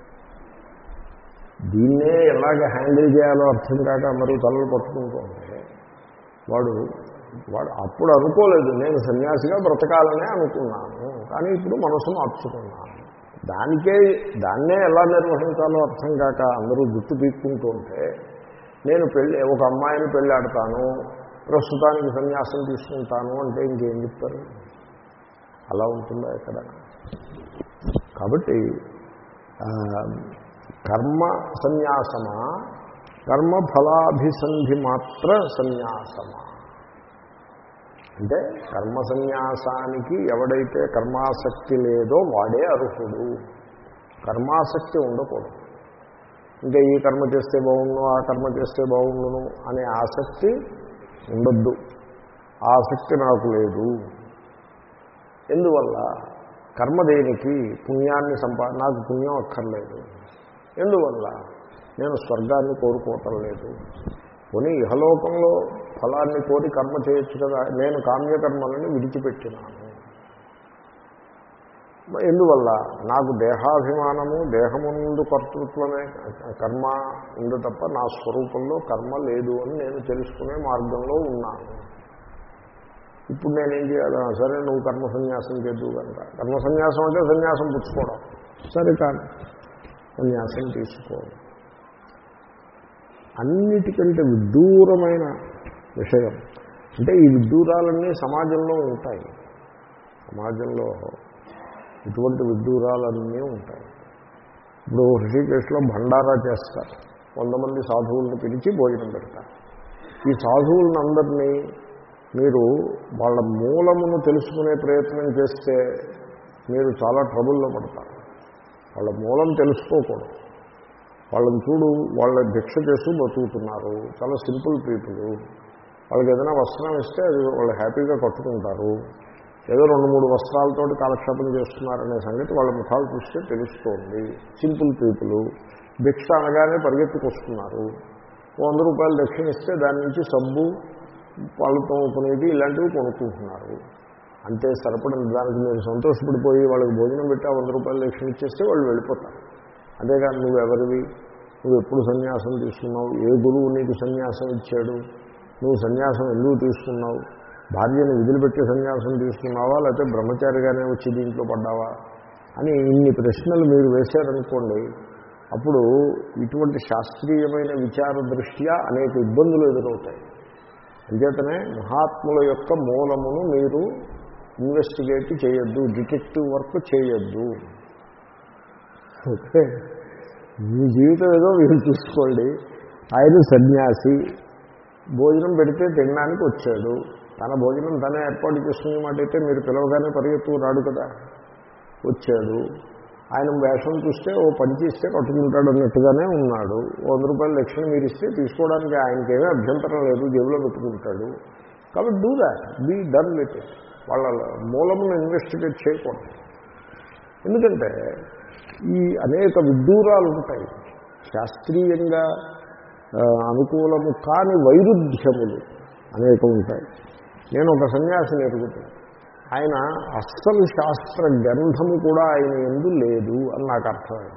దీన్నే ఎలాగ హ్యాండిల్ చేయాలో అర్థం కాక మరో తలలు పట్టుకుంటూ ఉంటే వాడు వాడు అప్పుడు అనుకోలేదు నేను సన్యాసిగా బ్రతకాలనే అనుకున్నాను కానీ ఇప్పుడు మనసు మార్చుకున్నాను దానికే దాన్నే ఎలా నిర్వహించాలో అర్థం కాక అందరూ జుట్టు పీక్కుంటూ ఉంటే నేను పెళ్ళి ఒక అమ్మాయిని పెళ్ళాడతాను ప్రస్తుతానికి సన్యాసం తీసుకుంటాను అంటే ఇంకేం చెప్తారు అలా ఉంటుందా ఎక్కడ కాబట్టి ఆ, కర్మ సన్యాసమా కర్మ ఫలాభిసంధి మాత్ర సన్యాసమా అంటే కర్మ సన్యాసానికి ఎవడైతే కర్మాసక్తి లేదో వాడే అర్హుడు కర్మాసక్తి ఉండకూడదు ఇంకా ఈ కర్మ చేస్తే బాగుండు ఆ కర్మ చేస్తే బాగుండును అనే ఆసక్తి ఉండద్దు ఆ ఆసక్తి నాకు లేదు ఎందువల్ల కర్మ దేనికి పుణ్యాన్ని సంపా నాకు పుణ్యం అక్కర్లేదు ఎందువల్ల నేను స్వర్గాన్ని కోరుకోవటం లేదు కొని ఇహలోకంలో ఫలాన్ని కోరి కర్మ చేయొచ్చు కదా నేను కామ్యకర్మలని విడిచిపెట్టినాను మ- ఎందువల్ల నాకు దేహాభిమానము దేహము నుండి కర్తృత్వమే కర్మ ఉంది తప్ప నా స్వరూపంలో కర్మ లేదు అని నేను తెలుసుకునే మార్గంలో ఉన్నాను ఇప్పుడు నేనేం చేయాలి సరే నువ్వు కర్మ సన్యాసం చేద్దు కనుక కర్మ సన్యాసం అంటే సన్యాసం పుచ్చుకోవడం సరే కానీ సన్యాసం తీసుకోవడం అన్నిటికంటే విదూరమైన విషయం అంటే ఈ విదూరాలన్నీ సమాజంలో ఉంటాయి సమాజంలో ఇటువంటి విదూరాలన్నీ ఉంటాయి ఇప్పుడు ఋషికేశ్లో భండారా చేస్తారు వంద మంది సాధువులను పిలిచి భోజనం పెడతారు ఈ సాధువులందరినీ మీరు వాళ్ళ మూలమును తెలుసుకునే ప్రయత్నం చేస్తే మీరు చాలా ట్రబుల్లో పడతారు వాళ్ళ మూలం తెలుసుకోకూడదు వాళ్ళని చూడు వాళ్ళ భిక్ష చేస్తూ బతుకుతున్నారు చాలా సింపుల్ పీపుల్ వాళ్ళకి ఏదైనా వస్త్రం ఇస్తే అది వాళ్ళు హ్యాపీగా కట్టుకుంటారు ఏదో రెండు మూడు వస్త్రాలతోటి కాలక్షేపం చేస్తున్నారనే సంగతి వాళ్ళ ముఖాలు చూస్తే తెలుస్తోంది సింపుల్ పీపుల్ భిక్ష అనగానే పరిగెత్తుకొస్తున్నారు ఓ వంద రూపాయలు దక్షిణ ఇస్తే దాని నుంచి సబ్బు పళ్ళతో కొనేది ఇలాంటివి కొనుక్కుంటున్నారు అంతే సరిపడిన దానికి మీరు సంతోషపడిపోయి వాళ్ళకి భోజనం పెట్టి ఆ వంద రూపాయలు దక్షిణ ఇచ్చేస్తే వాళ్ళు వెళ్ళిపోతారు అంతేగాని నువ్వు ఎవరివి నువ్వు ఎప్పుడు సన్యాసం తీసుకున్నావు ఏ గురువు నీకు సన్యాసం ఇచ్చాడు నువ్వు సన్యాసం ఎందుకు తీసుకున్నావు భార్యను విధులుపెట్టి సన్యాసం తీసుకున్నావా లేకపోతే బ్రహ్మచారిగానే వచ్చి దీంట్లో పడ్డావా అని ఇన్ని ప్రశ్నలు మీరు వేశారనుకోండి అప్పుడు ఇటువంటి శాస్త్రీయమైన విచార దృష్ట్యా అనేక ఇబ్బందులు ఎదురవుతాయి అంచేతనే మహాత్ముల యొక్క మూలమును మీరు ఇన్వెస్టిగేట్ చేయొద్దు డిటెక్టివ్ వర్క్ చేయొద్దు ఓకే మీ జీవితం ఏదో మీరు చూసుకోండి ఆయన సన్యాసి భోజనం పెడితే తినడానికి వచ్చాడు తన భోజనం తనే ఏర్పాటు చేసుకునే మాట అయితే మీరు పిలవగానే పరిగెత్తు రాడు కదా వచ్చాడు ఆయన వేషం చూస్తే ఓ పని చేస్తే కట్టుకుంటాడు అన్నట్టుగానే ఉన్నాడు వంద రూపాయల లక్షణ మీరు ఇస్తే తీసుకోవడానికి ఆయనకేమీ అభ్యంతరం లేదు జేబులో పెట్టుకుంటాడు కాబట్టి do that be done with it వాళ్ళ మూలమును ఇన్వెస్టిగేట్ చేయకూడదు ఎందుకంటే ఈ అనేక విడ్డూరాలు ఉంటాయి శాస్త్రీయంగా ఆ, అనుకూలము కాని వైరుధ్యములు అనేక ఉంటాయి నేను ఒక సన్యాసిని ఎరుగుతాను ఆయన అస్సలు శాస్త్ర గ్రంథము కూడా ఆయన ఎందు లేదు అని నాకు అర్థమైంది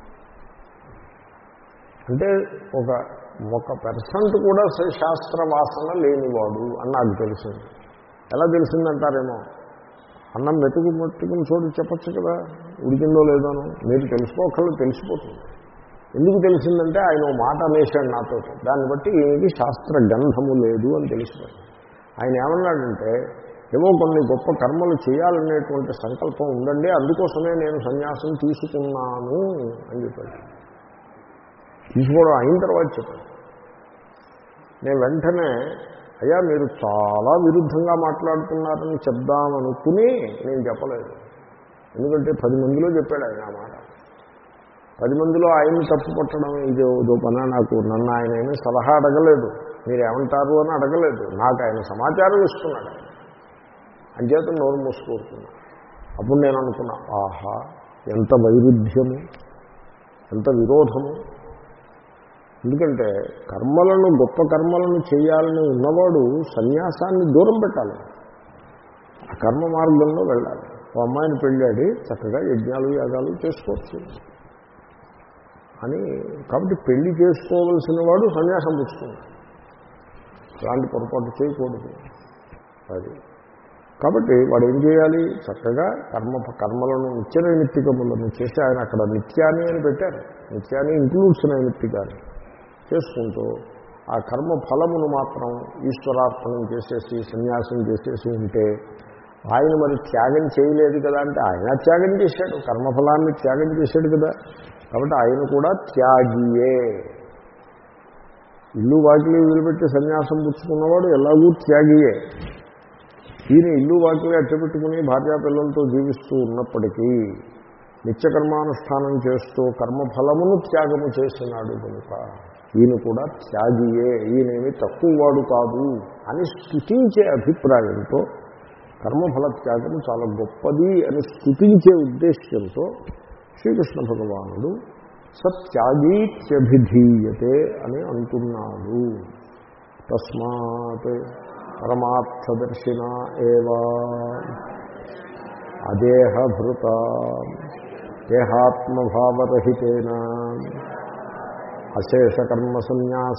అంటే ఒక ఒక పర్సెంట్ కూడా శాస్త్ర వాసన లేనివాడు అని నాకు తెలిసింది ఎలా తెలిసిందంటారేమో అన్నం మెతుకు మెట్టుకుని చోటు చెప్పచ్చు కదా ఉడికిందో లేదోనో మీరు తెలుసుకోకళ్ళు తెలిసిపోతుంది ఎందుకు తెలిసిందంటే ఆయన ఓ మాట అనేశాడు నాతో దాన్ని బట్టి ఈయనకి శాస్త్ర గంధము లేదు అని తెలిసిపోయింది ఆయన ఏమన్నాడంటే ఏవో కొన్ని గొప్ప కర్మలు చేయాలనేటువంటి సంకల్పం ఉందండి అందుకోసమే నేను సన్యాసం తీసుకున్నాను అని చెప్పాడు తీసుకోవడం అయిన తర్వాత చెప్పాడు నేను వెంటనే అయ్యా మీరు చాలా విరుద్ధంగా మాట్లాడుతున్నారని చెప్దామనుకుని నేను చెప్పలేదు ఎందుకంటే పది మందిలో చెప్పాడు ఆయన ఆ మాట పది మందిలో ఆయన్ని తప్పు పట్టడం ఇది ఓ పన నాకు నన్ను ఆయన ఏమీ సలహా అడగలేదు మీరు ఏమంటారు అని అడగలేదు నాకు ఆయన సమాచారం ఇస్తున్నాడు అంచేత నోరు మూసుకుంటున్నా అప్పుడు నేను అనుకున్నా ఆహా ఎంత వైరుధ్యము ఎంత విరోధము ఎందుకంటే కర్మలను గొప్ప కర్మలను చేయాలని ఉన్నవాడు సన్యాసాన్ని దూరం పెట్టాలి ఆ కర్మ మార్గంలో వెళ్ళాలి ఓ అమ్మాయిని పెళ్ళాడి చక్కగా యజ్ఞాలు యాగాలు చేసుకోవచ్చు అని కాబట్టి పెళ్లి చేసుకోవలసిన వాడు సన్యాసం పుచ్చుకున్నాడు అలాంటి పొరపాటు చేయకూడదు అది కాబట్టి వాడు ఏం చేయాలి చక్కగా కర్మ కర్మలను నిత్య నైమిత్తికములను చేసి ఆయన అక్కడ నిత్యాన్ని అని పెట్టారు నిత్యాన్ని ఇంక్లూడ్స్ నైమిత్తికాన్ని చేసుకుంటూ ఆ కర్మ ఫలమును మాత్రం ఈశ్వరార్పణం చేసేసి సన్యాసం చేసేసి ఉంటే ఆయన మరి త్యాగం చేయలేదు కదా అంటే ఆయన త్యాగం చేశాడు కర్మఫలాన్ని త్యాగం చేశాడు కదా కాబట్టి ఆయన కూడా త్యాగియే ఇల్లు వాకిలి వదిలిపెట్టి సన్యాసం పుచ్చుకున్నవాడు ఎలాగూ త్యాగియే ఈయన ఇల్లు వాకిలి అట్టపెట్టుకుని భార్యాపిల్లలతో జీవిస్తూ ఉన్నప్పటికీ నిత్యకర్మానుష్ఠానం చేస్తూ కర్మఫలమును త్యాగము చేసినాడు కనుక ఈయన కూడా త్యాగియే ఈయనేమి తక్కువ వాడు కాదు అని స్థుతించే అభిప్రాయంతో కర్మఫల త్యాగం చాలా గొప్పది అని స్థుతించే ఉద్దేశ్యంతో శ్రీకృష్ణ భగవానుడు సత్యాగీత్యభిధీయతే అని అంటున్నాడు తస్మాత్ పరమార్థదర్శిన ఏవా అదేహభృత దేహాత్మభావరహితేన అశేషకర్మ సన్యాస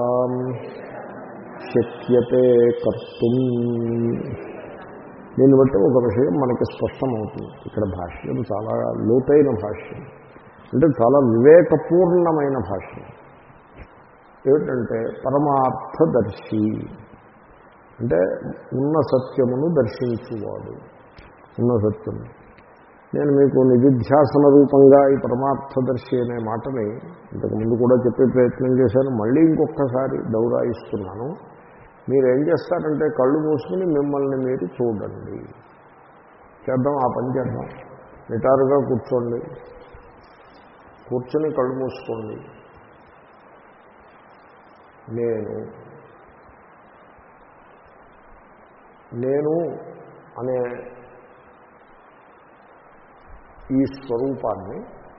శక్యతే కర్తుం దీన్ని బట్టి ఒక విషయం మనకి స్పష్టమవుతుంది ఇక్కడ భాష్యం చాలా లోతైన భాష్యం అంటే చాలా వివేకపూర్ణమైన భాష్యం ఏమిటంటే పరమార్థదర్శి అంటే ఉన్న సత్యమును దర్శించువాడు ఉన్న సత్యము నేను మీకు నిధిధ్యాసన రూపంగా ఈ పరమార్థదర్శి అనే మాటని ఇంతకుముందు కూడా చెప్పే ప్రయత్నం చేశాను మళ్ళీ ఇంకొకసారి దౌరాయిస్తున్నాను మీరు ఏం చేస్తారంటే కళ్ళు మూసుకుని మిమ్మల్ని మీరు చూడండి చేద్దాం ఆ పని చేద్దాం నిటారుగా కూర్చోండి కూర్చొని కళ్ళు మూసుకోండి నేను నేను అనే ఈ స్వరూపాన్ని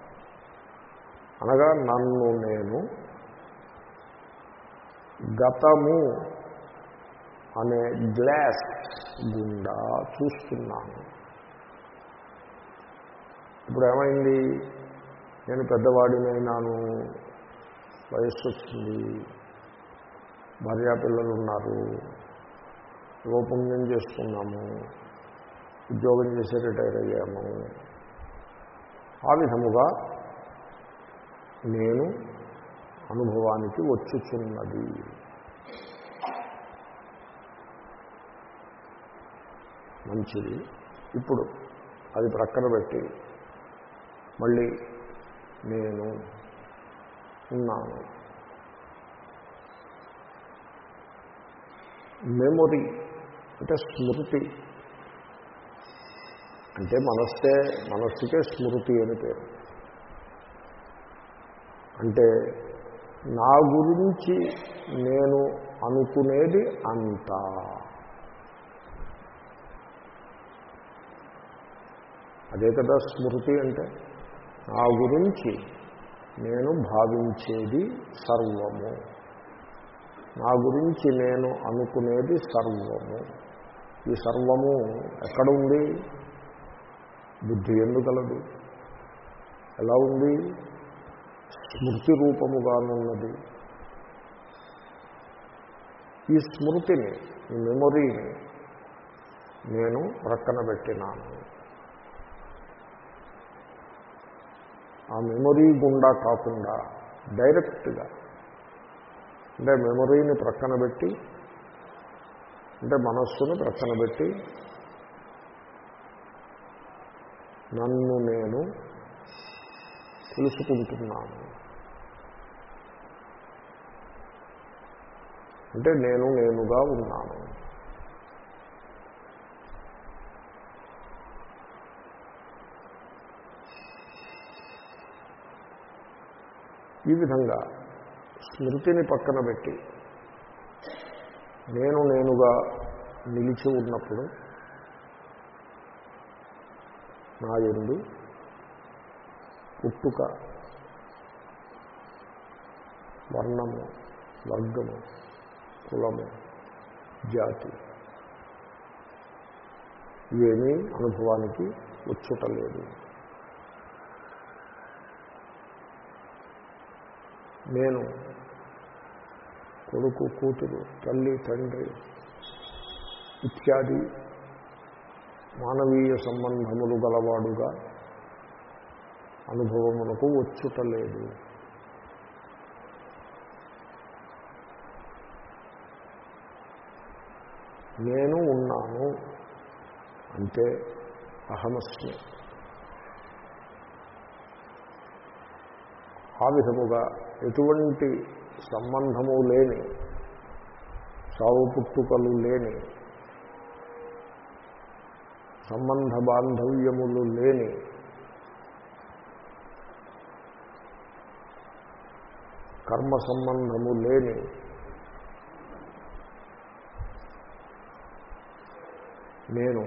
అనగా నన్ను నేను గతము అనే గ్లాస్ గుండా చూస్తున్నాను ఇప్పుడు ఏమైంది నేను పెద్దవాడినైనాను వయస్సు వచ్చింది భార్యాపిల్లలు ఉన్నారు రూపంగం చేసుకున్నాము ఉద్యోగం చేసి రిటైర్ అయ్యాము ఆ విధముగా నేను అనుభవానికి వచ్చుచున్నది మంచిది ఇప్పుడు అది ప్రక్కన పెట్టి మళ్ళీ నేను ఉన్నాను మెమొరీ అంటే స్మృతి అంటే మనస్సే మనస్సుకే స్మృతి అని పేరు అంటే నా గురించి నేను అనుకునేది అంతా అదే కదా స్మృతి అంటే నా గురించి నేను భావించేది సర్వము నా గురించి నేను అనుకునేది సర్వము ఈ సర్వము ఎక్కడ ఉంది బుద్ధి ఎందుకలదు ఎలా ఉంది స్మృతి రూపముగానున్నది ఈ స్మృతిని ఈ మెమొరీని నేను ప్రక్కన పెట్టినాను ఆ మెమొరీ గుండా కాకుండా డైరెక్ట్గా అంటే మెమొరీని ప్రక్కన పెట్టి అంటే మనస్సును ప్రక్కన పెట్టి నన్ను నేను తెలుసుకుంటున్నాను అంటే నేను నేనుగా ఉన్నాను ఈ విధంగా స్మృతిని పక్కన పెట్టి నేను నేనుగా నిలిచి ఉన్నప్పుడు నా ఎందు పుట్టుక వర్ణము వర్గము కులము జాతి ఇవేమీ అనుభవానికి వచ్చుటలేదు నేను కొడుకు కూతురు తల్లి తండ్రి ఇత్యాది మానవీయ సంబంధములు గలవాడుగా అనుభవమునకు వచ్చుటలేదు నేను ఉన్నాను అంటే అహమస్మి ఆ విధముగా ఎటువంటి సంబంధము లేని సావు పుట్టుకలు లేని సంబంధ బాంధవ్యములు లేని కర్మ సంబంధము లేని నేను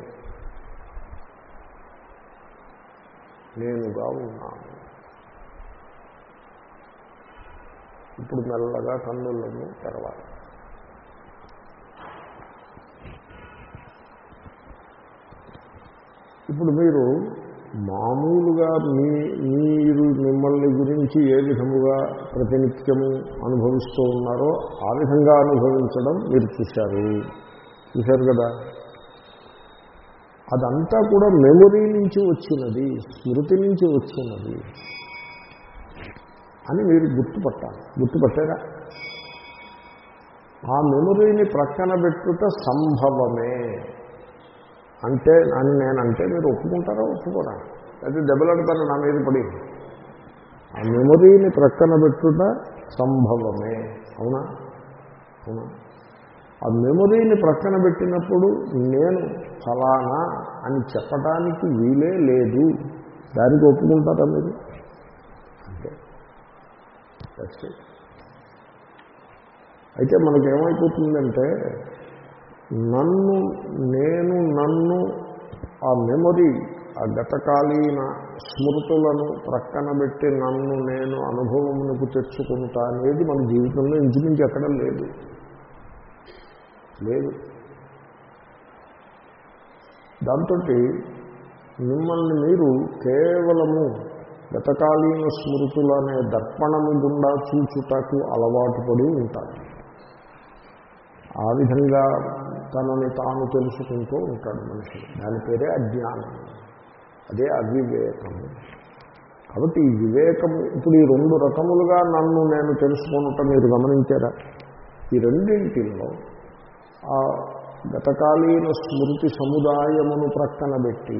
నేనుగా ఉన్నాను ఇప్పుడు మెల్లగా కన్నులను తెరవాలి ఇప్పుడు మీరు మామూలుగా మీ మీరు మిమ్మల్ని గురించి ఏ విధముగా ప్రతినిత్యము అనుభవిస్తూ ఉన్నారో ఆ విధంగా అనుభవించడం మీరు చూశారు చూశారు కదా అదంతా కూడా మెమొరీ నుంచి వచ్చినది స్మృతి నుంచి వచ్చినది అని మీరు గుర్తుపట్టాలి గుర్తుపట్టారా ఆ మెమొరీని ప్రక్కన పెట్టుట సంభవమే అంటే అని నేనంటే మీరు ఒప్పుకుంటారా ఒప్పుకోరా అయితే దెబ్బలాడతారు నా మీద పడి ఆ మెమొరీని ప్రక్కన పెట్టుట సంభవమే అవునా అవునా ఆ మెమొరీని ప్రక్కన పెట్టినప్పుడు నేను ఫలానా అని చెప్పడానికి వీలే లేదు దానికి ఒప్పుకుంటారా మీరు అంటే అయితే మనకేమైపోతుందంటే నన్ను నేను నన్ను ఆ మెమొరీ ఆ గతకాలీన స్మృతులను ప్రక్కన పెట్టి నన్ను నేను అనుభవమునకు తెచ్చుకుంటా అనేది మన జీవితంలో ఇంచుమించి ఎక్కడ లేదు లేదు దాంతో మిమ్మల్ని మీరు కేవలము గతకాలీన స్మృతులనే దర్పణము గుండా చూచుటకు అలవాటు పడి ఉంటారు ఆ విధంగా తనని తాను తెలుసుకుంటూ ఉంటాడు మనిషి దాని పేరే అజ్ఞానం అదే అవివేకము కాబట్టి ఈ వివేకము ఇప్పుడు ఈ రెండు రకములుగా నన్ను నేను తెలుసుకున్నట్టు మీరు గమనించారా ఈ రెండింటిలో ఆ గతకాలీన స్మృతి సముదాయమును ప్రక్కన పెట్టి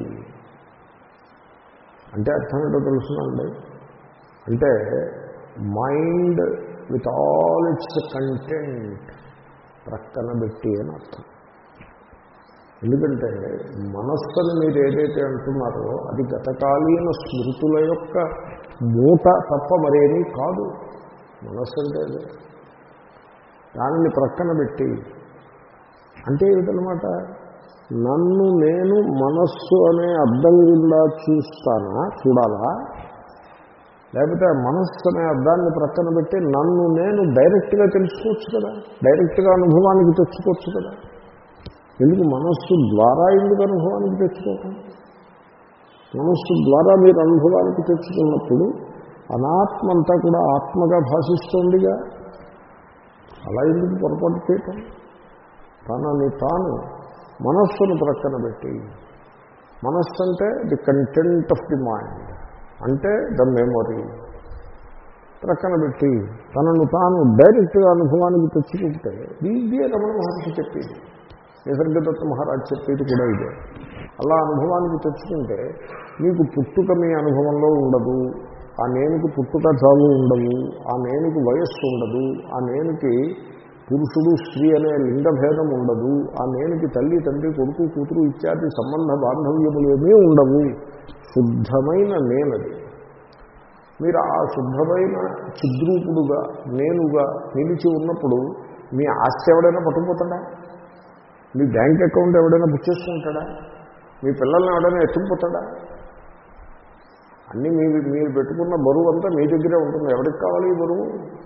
అంటే అర్థం ఏంటో తెలుసునండి అంటే mind with all its content ప్రక్కన పెట్టి అని అర్థం ఎందుకంటే మనస్సుని మీరు ఏదైతే అంటున్నారో అది గతకాలీన స్మృతుల యొక్క మూట తప్ప మరేమీ కాదు మనస్సు అంటే అదే దానిని ప్రక్కన పెట్టి అంటే ఏమిటనమాట నన్ను నేను మనస్సు అనే అర్థం గుండా చూస్తానా చూడాలా లేకపోతే మనస్సు అనే అర్థాన్ని ప్రక్కన పెట్టి నన్ను నేను డైరెక్ట్గా తెలుసుకోవచ్చు కదా డైరెక్ట్గా అనుభవానికి తెచ్చుకోవచ్చు కదా ఎందుకు మనస్సు ద్వారా ఎందుకు అనుభవానికి తెచ్చుకోవటం మనస్సు ద్వారా మీరు అనుభవానికి తెచ్చుకున్నప్పుడు అనాత్మ అంతా కూడా ఆత్మగా భాషిస్తోందిగా అలా ఎందుకు పొరపాటు చేయటం తనని తాను మనస్సును ప్రక్కన పెట్టి మనస్సు అంటే the content of the mind అంటే ద మెమొరీ ప్రక్కన పెట్టి తనను తాను డైరెక్ట్గా అనుభవానికి తెచ్చుకుంటే ఇదే రమణ మహర్షి చెప్పేది నిసర్గదత్త మహారాజ్ చెప్పేది కూడా ఇదే అలా అనుభవానికి తెచ్చుకుంటే మీకు పుట్టుక మీ అనుభవంలో ఉండదు ఆ నేనుకి పుట్టుక చాలు ఉండవు ఆ నేనుకి వయస్సు ఉండదు ఆ నేనుకి పురుషుడు స్త్రీ అనే లింగభేదం ఉండదు ఆ నేనుకి తల్లి తండ్రి కొడుకు కూతురు ఇత్యాది సంబంధ బాంధవ్యములు ఏమీ ఉండవు శుద్ధమైన నేనది మీరు ఆ శుద్ధమైన చిద్రూపుడుగా నేనుగా నిలిచి ఉన్నప్పుడు మీ ఆస్తి ఎవడైనా పట్టుకుపోతాడా మీ బ్యాంక్ అకౌంట్ ఎవడైనా బుక్ చేసుకుంటాడా మీ పిల్లల్ని ఎవడైనా ఎత్తుకుపోతాడా అన్నీ మీ మీరు పెట్టుకున్న బరువు అంతా మీ దగ్గరే ఉంటుంది ఎవరికి కావాలి ఈ బరువు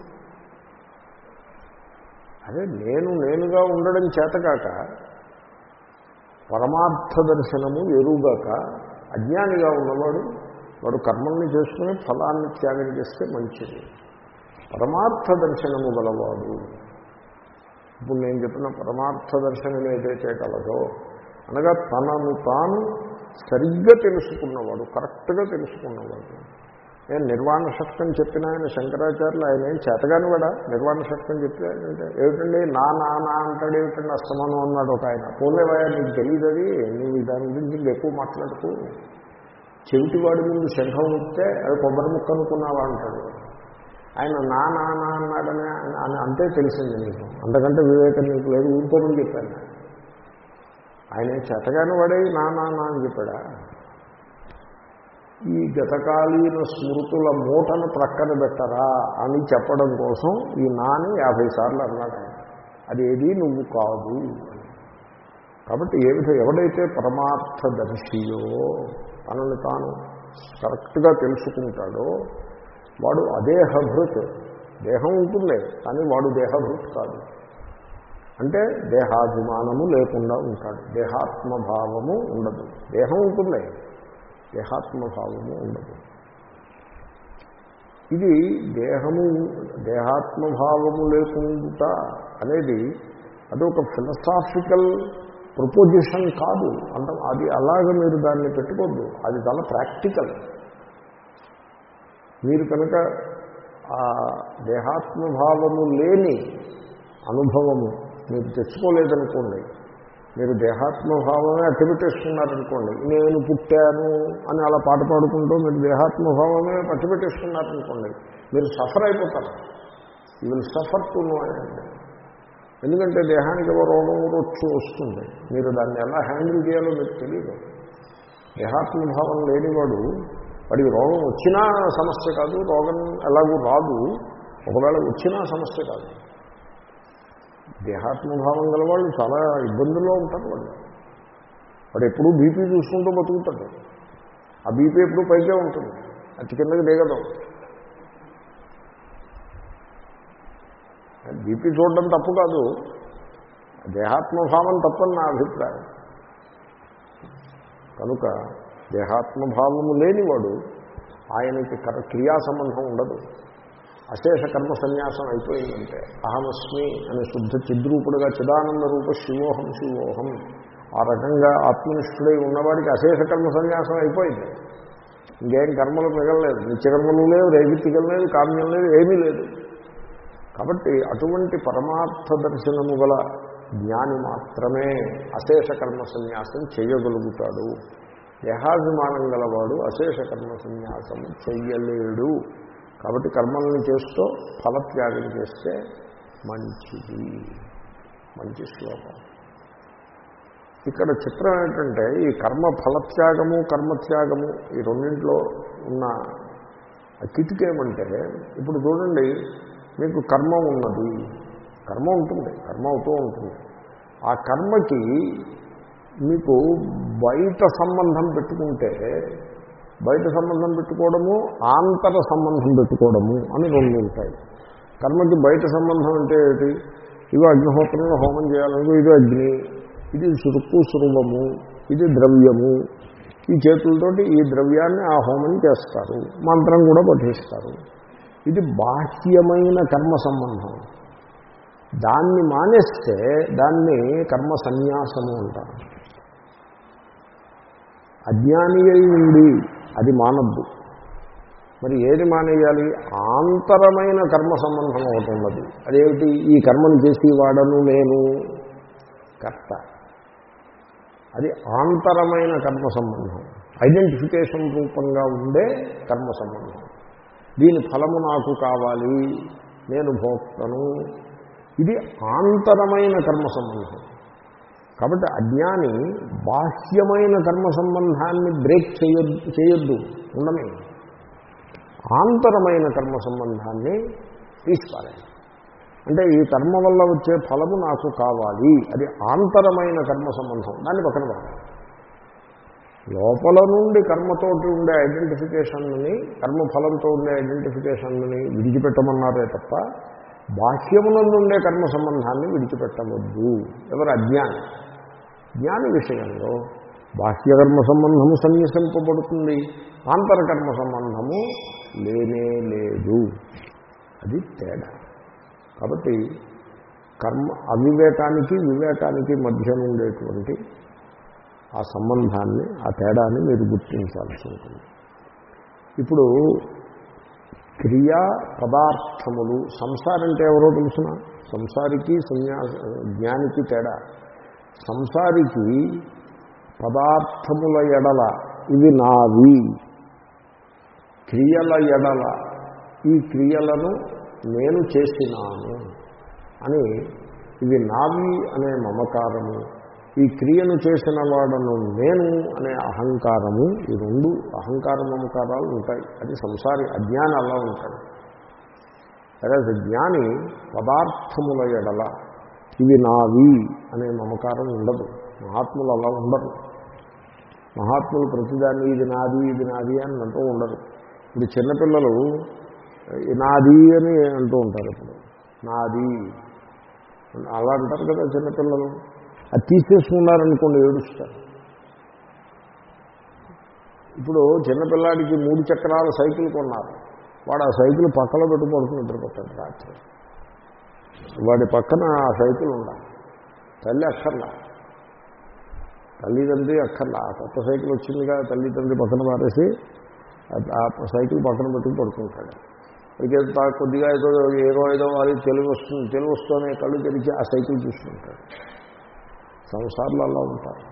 అదే నేను నేనుగా ఉండడం చేతకాక పరమార్థ దర్శనము ఎరుగాక అజ్ఞానిగా ఉన్నవాడు వాడు కర్మల్ని చేసుకుని ఫలాన్ని త్యాగం చేస్తే మంచిది పరమార్థ దర్శనము గలవాడు ఇప్పుడు నేను చెప్పిన పరమార్థ దర్శనం ఏదైతే కలదో అనగా తనను తాను సరిగ్గా తెలుసుకున్నవాడు కరెక్ట్గా తెలుసుకున్నవాడు నేను నిర్వాణ శక్తం చెప్పిన ఆయన శంకరాచార్యులు ఆయన ఏం చేతగాని వాడా నిర్వాణ శక్తం చెప్పి అంటే ఏమిటండి నా నా నా అంటాడు ఏమిటండి అస్తమానం అన్నాడు ఒక ఆయన పోలేవాయా నీకు తెలియదు అది నువ్వు దాని గురించి ఇంకెక్కువ మాట్లాడుతూ చెవిటివాడి ముందు శంఖం ఇస్తే అది కొబ్బరి ముక్క అనుకున్నావా అంటాడు ఆయన నా నా నా అన్నాడని అని అంతే తెలిసింది నీకు అంతకంటే వివేకం నీకు లేదు ఊరుకోమని చెప్పాను ఆయన చేతగాని వాడే నా నా నా అని చెప్పాడా ఈ గతకాలీన స్మృతుల మూటను ప్రక్కన పెట్టరా అని చెప్పడం కోసం ఈ నాని యాభై సార్లు అన్నాడు ఆయన అది ఏది నువ్వు కాదు కాబట్టి ఏ విధంగా ఎవడైతే పరమార్థ దర్శియో తనని తాను కరెక్ట్గా తెలుసుకుంటాడో వాడు అదేహభృత్ దేహం ఉంటుందే కానీ వాడు దేహభృత్ కాదు అంటే దేహాభిమానము లేకుండా ఉంటాడు దేహాత్మభావము ఉండదు దేహం ఉంటుందే దేహాత్మభావము ఉండదు ఇది దేహము దేహాత్మభావము లేకుండా అనేది అదొక ఫిలసాఫికల్ ప్రపోజిషన్ కాదు అంత అది అలాగ మీరు దాన్ని పెట్టుకోద్దు అది చాలా ప్రాక్టికల్ మీరు కనుక ఆ దేహాత్మభావము లేని అనుభవము మీరు తెచ్చుకోలేదనుకోండి మీరు దేహాత్మభావమే అట్టిపెట్టేసుకున్నారనుకోండి నేను పుట్టాను అని అలా పాట పాడుకుంటూ మీరు దేహాత్మభావమే పట్టిపెట్టేసుకున్నారనుకోండి మీరు సఫర్ అయిపోతారు you will suffer too no ఎందుకంటే దేహానికి ఏవో రోగం వచ్చి వస్తుంది మీరు దాన్ని ఎలా హ్యాండిల్ చేయాలో మీకు తెలియదు దేహాత్మభావం లేనివాడు వాడికి రోగం వచ్చినా సమస్య కాదు రోగం ఎలాగూ రాదు ఒకవేళ వచ్చినా సమస్య కాదు దేహాత్మభావం గల వాళ్ళు చాలా ఇబ్బందుల్లో ఉంటారు వాళ్ళు వాడు ఎప్పుడూ బీపీ చూసుకుంటూ బతుకుతాడు ఆ బీపీ ఎప్పుడూ పైకే ఉంటుంది అతి కిందకి దిగదు బీపీ చూడడం తప్పు కాదు దేహాత్మభావం తప్పని నా అభిప్రాయం కనుక దేహాత్మభావము లేనివాడు ఆయనకి కర క్రియా సంబంధం ఉండదు అశేష కర్మ సన్యాసం అయిపోయిందంటే అహమస్మి అనే శుద్ధ చిద్రూపుడుగా చిదానంద రూప శివోహం శివోహం ఆ రకంగా ఆత్మనిష్ఠుడై ఉన్నవాడికి అశేష కర్మ సన్యాసం అయిపోయింది ఇంకేం కర్మలు మిగలలేదు నిత్యకర్మలు లేవు రైగిత్తికం లేదు కామ్యం లేదు ఏమీ లేదు కాబట్టి అటువంటి పరమార్థ దర్శనము గల జ్ఞాని మాత్రమే అశేష కర్మ సన్యాసం చేయగలుగుతాడు దేహాభిమానం గలవాడు అశేష కర్మ సన్యాసం చెయ్యలేడు కాబట్టి కర్మల్ని చేస్తూ ఫలత్యాగం చేస్తే మంచిది మంచి శ్లోకం ఇక్కడ చిత్రం ఏంటంటే ఈ కర్మ ఫలత్యాగము కర్మత్యాగము ఈ రెండింటిలో ఉన్న కిటికేమంటే ఇప్పుడు చూడండి మీకు కర్మ ఉన్నది కర్మ ఉంటుంది కర్మ అవుతూ ఉంటుంది ఆ కర్మకి మీకు బయట సంబంధం పెట్టుకుంటే బయట సంబంధం పెట్టుకోవడము ఆంతర సంబంధం పెట్టుకోవడము అని రెండు ఉంటాయి కర్మకి బయట సంబంధం అంటే ఏంటి ఇదో అగ్నిహోత్రంలో హోమం చేయాలనుకో ఇదో అగ్ని ఇది సురుక్కు సురువము ఇది ద్రవ్యము ఈ చేతులతోటి ఈ ద్రవ్యాన్ని ఆ హోమం చేస్తారు మంత్రం కూడా పఠిస్తారు ఇది బాహ్యమైన కర్మ సంబంధం దాన్ని మానేస్తే దాన్ని కర్మ సన్యాసము అంటారు అజ్ఞాని అయి ఉండి అది మానద్దు మరి ఏది మానేయాలి ఆంతరమైన కర్మ సంబంధం ఒకటి ఉన్నది అదేమిటి ఈ కర్మను చేసి వాడను నేను కర్త అది ఆంతరమైన కర్మ సంబంధం ఐడెంటిఫికేషన్ రూపంగా ఉండే కర్మ సంబంధం దీని ఫలము నాకు కావాలి నేను భోక్తను ఇది ఆంతరమైన కర్మ సంబంధం కాబట్టి అజ్ఞాని బాహ్యమైన కర్మ సంబంధాన్ని బ్రేక్ చేయొద్దు చేయొద్దు ఉండని ఆంతరమైన కర్మ సంబంధాన్ని తీసుకోవాలి అంటే ఈ కర్మ వల్ల వచ్చే ఫలము నాకు కావాలి అది ఆంతరమైన కర్మ సంబంధం దాన్ని పక్కన పెట్టాలి లోపల నుండి కర్మతోటి ఉండే ఐడెంటిఫికేషన్ని కర్మఫలంతో ఉండే ఐడెంటిఫికేషన్ని విడిచిపెట్టమన్నారే తప్ప బాహ్యమునందు ఉండే కర్మ సంబంధాన్ని విడిచిపెట్టవద్దు ఎవరు అజ్ఞాని జ్ఞాని విషయంలో బాహ్యకర్మ సంబంధము సన్యసింపబడుతుంది ఆంతరకర్మ సంబంధము లేనే లేదు అది తేడా కాబట్టి కర్మ అవివేకానికి వివేకానికి మధ్య ఉండేటువంటి ఆ సంబంధాన్ని ఆ తేడాన్ని మీరు గుర్తించాల్సి ఉంటుంది ఇప్పుడు క్రియా పదార్థములు సంసారం అంటే ఎవరో తెలుసిన సంసారికి సన్యాస జ్ఞానికి తేడా సంసారికి పదార్థముల ఎడల ఇవి నావి క్రియల ఎడల ఈ క్రియలను నేను చేసినాను అని ఇవి నావి అనే మమకారము ఈ క్రియను చేసిన వాడను నేను అనే అహంకారము ఈ రెండు అహంకార మమకారాలు ఉంటాయి అది సంసారి అజ్ఞాని అలా ఉంటాడు అదే జ్ఞాని పదార్థముల ఎడల ఇవి నావి అనే మమకారం ఉండదు మహాత్ములు అలా ఉండరు మహాత్ములు ప్రతిదాన్ని ఇది నాది ఇది నాది అని అంటూ ఉండరు ఇప్పుడు చిన్నపిల్లలు నాది అని అంటూ ఉంటారు ఇప్పుడు నాది అలా అంటారు కదా చిన్నపిల్లలు అది తీసేసుకున్నారనుకోండి ఏడుస్తారు ఇప్పుడు చిన్నపిల్లాడికి మూడు చక్రాల సైకిల్ కొన్నారు వాడు ఆ సైకిల్ పక్కలో పెట్టు పడుకుని నిద్రపోతాడు రాత్రి వాడి పక్కన ఆ సైకిల్ ఉండాలి తల్లి అక్కర్లా తల్లిదండ్రి అక్కర్లా ఆ కొత్త సైకిల్ వచ్చిందిగా తల్లిదండ్రి పక్కన మారేసి ఆ సైకిల్ పక్కన పెట్టుకుని పడుకుంటాడు ఇక కొద్దిగా ఏదో ఏదో ఏదో వారికి తెలుగు వస్తుంది తెలుగు వస్తూనే కళ్ళు తెరిచి ఆ సైకిల్ చూసుకుంటాడు సంసార్లు అలా ఉంటారు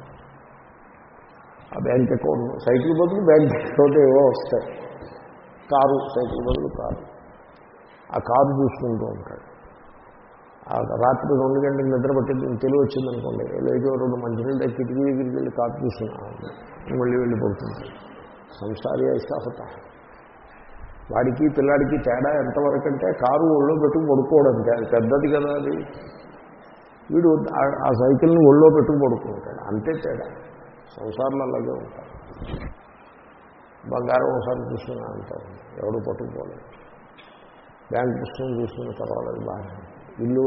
ఆ బ్యాంక్ అకౌంట్ సైకిల్ బదులు బ్యాంక్ అకౌంట్ ఏవో వస్తాయి కారు సైకిల్ బదులు కారు ఆ కారు చూసుకుంటూ ఉంటాడు రాత్రి రెండు గంటలకు నిద్ర పట్టి తెలివి వచ్చిందనుకోండి లేదో రెండు మంచినీళ్ళు కిటికీ దగ్గరికి వెళ్ళి కారు చూస్తున్నాను మళ్ళీ వెళ్ళి పడుతుంటాడు సంసారి ఐసాహత వాడికి పిల్లాడికి తేడా ఎంతవరకు అంటే కారు ఒళ్ళో పెట్టుకు పడుకోవడం పెద్దది కదా అది వీడు ఆ సైకిల్ని ఒళ్ళో పెట్టుకు పడుకుంటాడు అంతే తేడా సంసారంలో అలాగే ఉంటారు బంగారం ఒకసారి చూస్తున్నా అంటారు ఎవడు పట్టుకుపోలేదు బ్యాంక్ పుస్తకం చూస్తున్న పర్వాలేదు బాగా ఇల్లు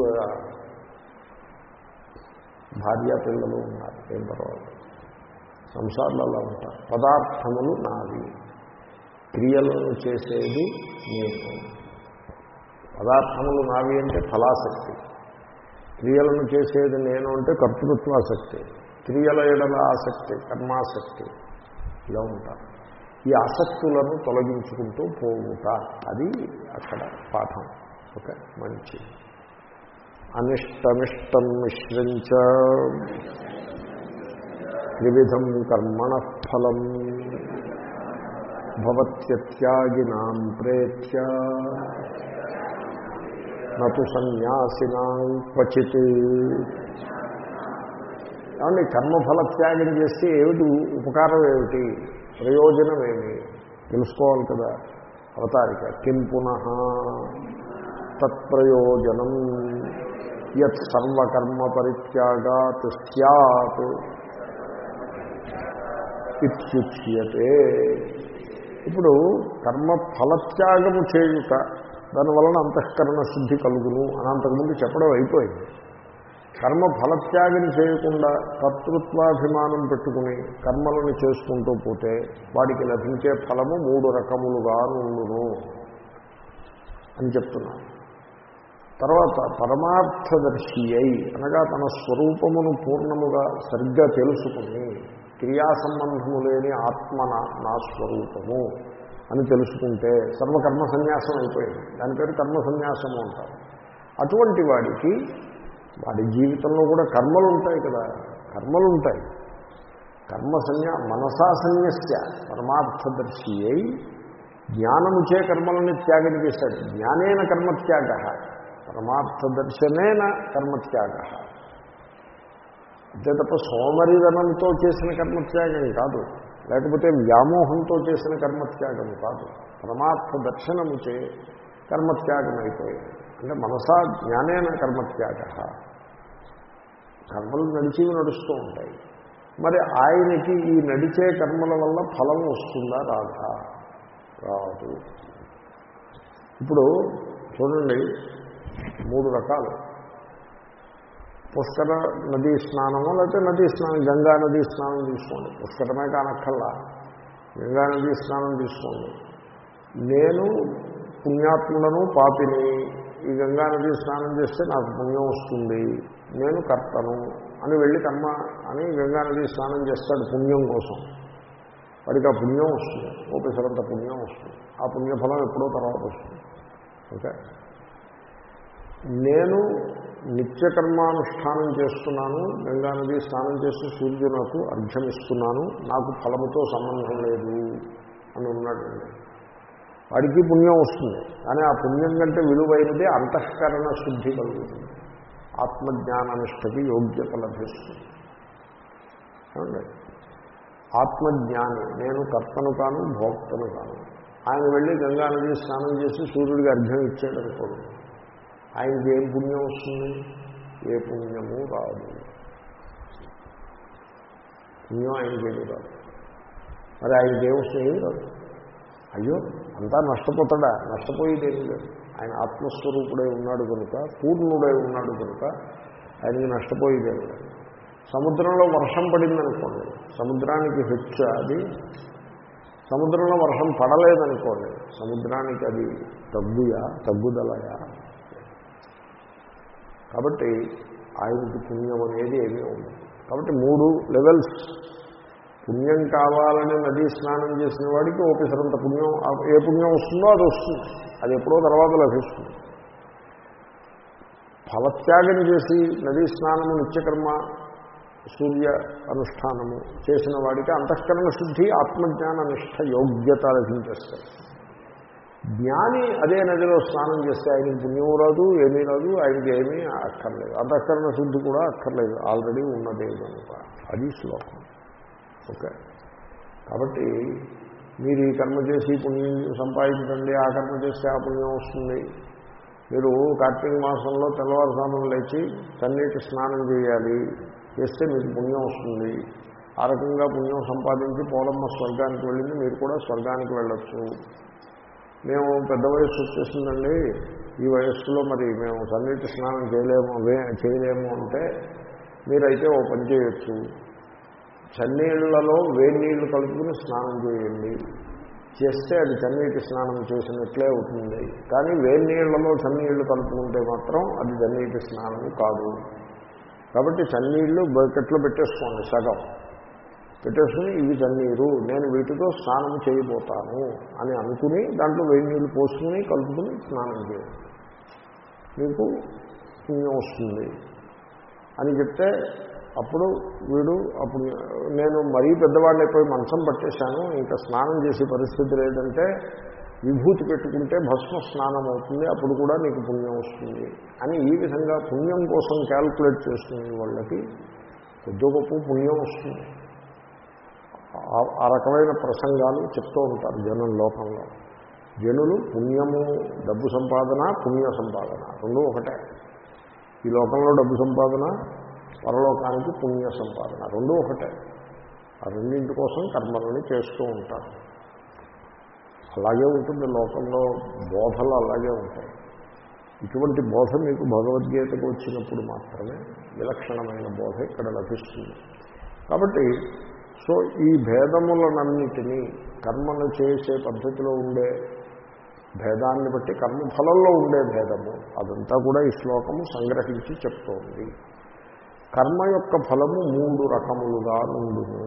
భార్య పిల్లలు ఉన్నారు ఏం పర్వాలేదు సంసారంలో అలా ఉంటారు పదార్థములు నావి క్రియలను చేసేది నేను పదార్థములు నావి అంటే ఫలాసక్తి క్రియలను చేసేది నేను అంటే కర్తృత్వాసక్తి క్రియల ఎడల ఆసక్తి కర్మాసక్తి ఇలా ఉంటారు ఈ ఆసక్తులను తొలగించుకుంటూ పోవుట అది అక్కడ పాఠం ఓకే మంచి అనిష్టమిష్టం మిశ్రంచ త్రివిధం కర్మణ ఫలం భవత్యత్యాగినాం ప్రేత్య నటు సన్యాసినాం క్వచిత్ ఏమండి కర్మఫల త్యాగం చేస్తే ఏమిటి ఉపకారం ఏమిటి ప్రయోజనం ఏమి తెలుసుకోవాలి కదా అవతారిక కిం పునః తత్ప్రయోజనం యత్ సర్వకర్మ పరిత్యాగాత్ సత్ ఇత్యుచ్యతే ఇప్పుడు కర్మ ఫలత్యాగము చేయుట దానివలన అంతఃకరణ శుద్ధి కలుగును అని అంతకుముందు చెప్పడం అయిపోయింది కర్మ ఫలత్యాగం చేయకుండా కర్తృత్వాభిమానం పెట్టుకుని కర్మలను చేసుకుంటూ పోతే వాడికి లభించే ఫలము మూడు రకములుగా నుండును అని చెప్తున్నాను తర్వాత పరమార్థదర్శి అయి అనగా తన స్వరూపమును పూర్ణముగా సరిగ్గా తెలుసుకుని క్రియా సంబంధము లేని ఆత్మన నా స్వరూపము అని తెలుసుకుంటే సర్వకర్మ సన్యాసం అయిపోయింది దాని పేరు కర్మ సన్యాసము అంటారు అటువంటి వాడికి వాడి జీవితంలో కూడా కర్మలు ఉంటాయి కదా కర్మలు ఉంటాయి కర్మ సన్యా మనసా సన్యస్య పరమార్థదర్శి అయి జ్ఞానముచే కర్మలని త్యాగం చేశాడు జ్ఞానేన కర్మత్యాగ పరమార్థదర్శనేన కర్మత్యాగ అంతే తప్ప సోమరిధనంతో చేసిన కర్మత్యాగం కాదు లేకపోతే వ్యామోహంతో చేసిన కర్మత్యాగం కాదు పరమార్థ దర్శనముచే కర్మత్యాగం అయిపోయింది అంటే మనసా జ్ఞానేన కర్మత్యాగ కర్మలు నడిచివి నడుస్తూ ఉంటాయి మరి ఆయనకి ఈ నడిచే కర్మల వల్ల ఫలం వస్తుందా రాదా రాదు ఇప్పుడు చూడండి మూడు రకాలు పుష్కర నదీ స్నానము లేకపోతే నదీ స్నానం గంగా నదీ స్నానం తీసుకోండి పుష్కరమే కానక్కల్లా గంగా నదీ స్నానం తీసుకోండి నేను పుణ్యాత్ములను పాపిని ఈ గంగా నదీ స్నానం చేస్తే నాకు పుణ్యం వస్తుంది నేను కర్తను అని వెళ్ళి కర్మ అని గంగా నదీ స్నానం చేస్తాడు పుణ్యం కోసం వాడికి ఆ పుణ్యం వస్తుంది ఓపెసరంత పుణ్యం వస్తుంది ఆ పుణ్యఫలం ఎప్పుడో తర్వాత వస్తుంది ఓకే నేను నిత్యకర్మానుష్ఠానం చేస్తున్నాను గంగా నది స్నానం చేసి సూర్యునకు అర్ఘ్యమిస్తున్నాను నాకు ఫలముతో సంబంధం లేదు అని ఉన్నాడండి వాడికి పుణ్యం వస్తుంది కానీ ఆ పుణ్యం కంటే విలువైనది అంతఃకరణ శుద్ధి కలుగుతుంది ఆత్మజ్ఞాననిష్టకి యోగ్యత లభిస్తుంది ఏమండి ఆత్మజ్ఞాని నేను కర్తను కాను భోక్తను కాను ఆయన వెళ్ళి గంగా నది స్నానం చేసి సూర్యుడికి అర్ఘ్యం ఇచ్చాడు అనుకోండి ఆయనకి ఏం పుణ్యం వస్తుంది ఏ పుణ్యము రాదు పుణ్యం ఆయనకి ఏమి రాదు మరి ఆయనకి ఏమొస్తుంది ఏమి రాదు అయ్యో అంతా నష్టపోతాడా నష్టపోయేది ఏమీ లేదు ఆయన ఆత్మస్వరూపుడై ఉన్నాడు కనుక పూర్ణుడై ఉన్నాడు కనుక ఆయనకి నష్టపోయేది ఏమి లేదు సముద్రంలో వర్షం పడిందనుకోండి సముద్రానికి హెచ్చు అది సముద్రంలో వర్షం పడలేదనుకోండి సముద్రానికి అది తగ్గుయా తగ్గుదలయా కాబట్టి ఆయనకి పుణ్యం అనేది ఏమీ ఉండదు కాబట్టి మూడు లెవెల్స్ పుణ్యం కావాలని నదీ స్నానం చేసిన వాడికి ఓపెసరంత పుణ్యం ఏ పుణ్యం వస్తుందో అది వస్తుంది అది ఎప్పుడో తర్వాత లభిస్తుంది ఫలత్యాగం చేసి నదీ స్నానము నిత్యకర్మ సూర్య అనుష్ఠానము చేసిన వాడికి అంతఃకరణ శుద్ధి ఆత్మజ్ఞాన నిష్ట యోగ్యత లభించేస్తాయి జ్ఞాని అదే నదిలో స్నానం చేస్తే ఆయనకి పుణ్యం రాదు ఏమీ రాదు ఆయనకి ఏమీ అక్కర్లేదు అంతఃకరణ శుద్ధి కూడా అక్కర్లేదు ఆల్రెడీ ఉన్నదే కనుక అది శ్లోకం ఓకే కాబట్టి మీరు ఈ కర్మ చేసి పుణ్యం సంపాదించండి ఆ కర్మ చేస్తే ఆ పుణ్యం వస్తుంది మీరు కార్తీక మాసంలో తెల్లవారుసాములు లేచి చన్నీటి స్నానం చేయాలి చేస్తే మీకు పుణ్యం వస్తుంది ఆ రకంగా పుణ్యం సంపాదించి పోలమ్మ స్వర్గానికి వెళ్ళింది మీరు కూడా స్వర్గానికి వెళ్ళొచ్చు మేము పెద్ద వయస్సు వచ్చేసిందండి ఈ వయస్సులో మరి మేము సన్నిటి స్నానం చేయలేము చేయలేము అంటే మీరైతే ఓ పని చేయొచ్చు చన్నీళ్లలో వేడి నీళ్లు కలుపుకుని స్నానం చేయండి చేస్తే అది చన్నీటి స్నానం చేసినట్లే అవుతుంది కానీ వేడి నీళ్లలో చన్నీళ్లు కలుపుకుంటే మాత్రం అది చన్నీటి స్నానం కాదు కాబట్టి చన్నీళ్లు బకెట్లో పెట్టేసుకోండి సగం పెట్టేసుకుని ఇవి చన్నీరు నేను వీటితో స్నానం చేయబోతాను అని అనుకుని దాంట్లో వేడి నీళ్ళు పోసుకుని కలుపుకుని స్నానం చేయండి మీకు పుణ్యం వస్తుంది అని చెప్తే అప్పుడు వీడు అప్పుడు నేను మరీ పెద్దవాడిని అయిపోయి మంచం పట్టేశాను ఇంకా స్నానం చేసే పరిస్థితి లేదంటే విభూతి పెట్టుకుంటే భస్మ స్నానం అవుతుంది అప్పుడు కూడా నీకు పుణ్యం వస్తుంది అని ఈ విధంగా పుణ్యం కోసం క్యాల్కులేట్ చేసుకునే వాళ్ళకి కొద్ది గొప్ప పుణ్యం వస్తుంది ఆ రకమైన ప్రసంగాలు చెప్తూ ఉంటారు జనం లోకంలో జనులు పుణ్యము డబ్బు సంపాదన పుణ్య సంపాదన రెండు ఒకటే ఈ లోకంలో డబ్బు సంపాదన పరలోకానికి పుణ్య సంపాదన రెండు ఒకటే ఆ రెండింటి కోసం కర్మలని చేస్తూ ఉంటారు అలాగే ఉంటుంది లోకంలో బోధలు అలాగే ఉంటాయి ఇటువంటి బోధ మీకు భగవద్గీతకు వచ్చినప్పుడు మాత్రమే విలక్షణమైన బోధ ఇక్కడ లభిస్తుంది కాబట్టి సో ఈ భేదములనన్నిటినీ కర్మను చేసే పద్ధతిలో ఉండే భేదాన్ని బట్టి కర్మఫలంలో ఉండే భేదము అదంతా కూడా ఈ శ్లోకము సంగ్రహించి చెప్తోంది కర్మ యొక్క ఫలము మూడు రకములుగా నుండును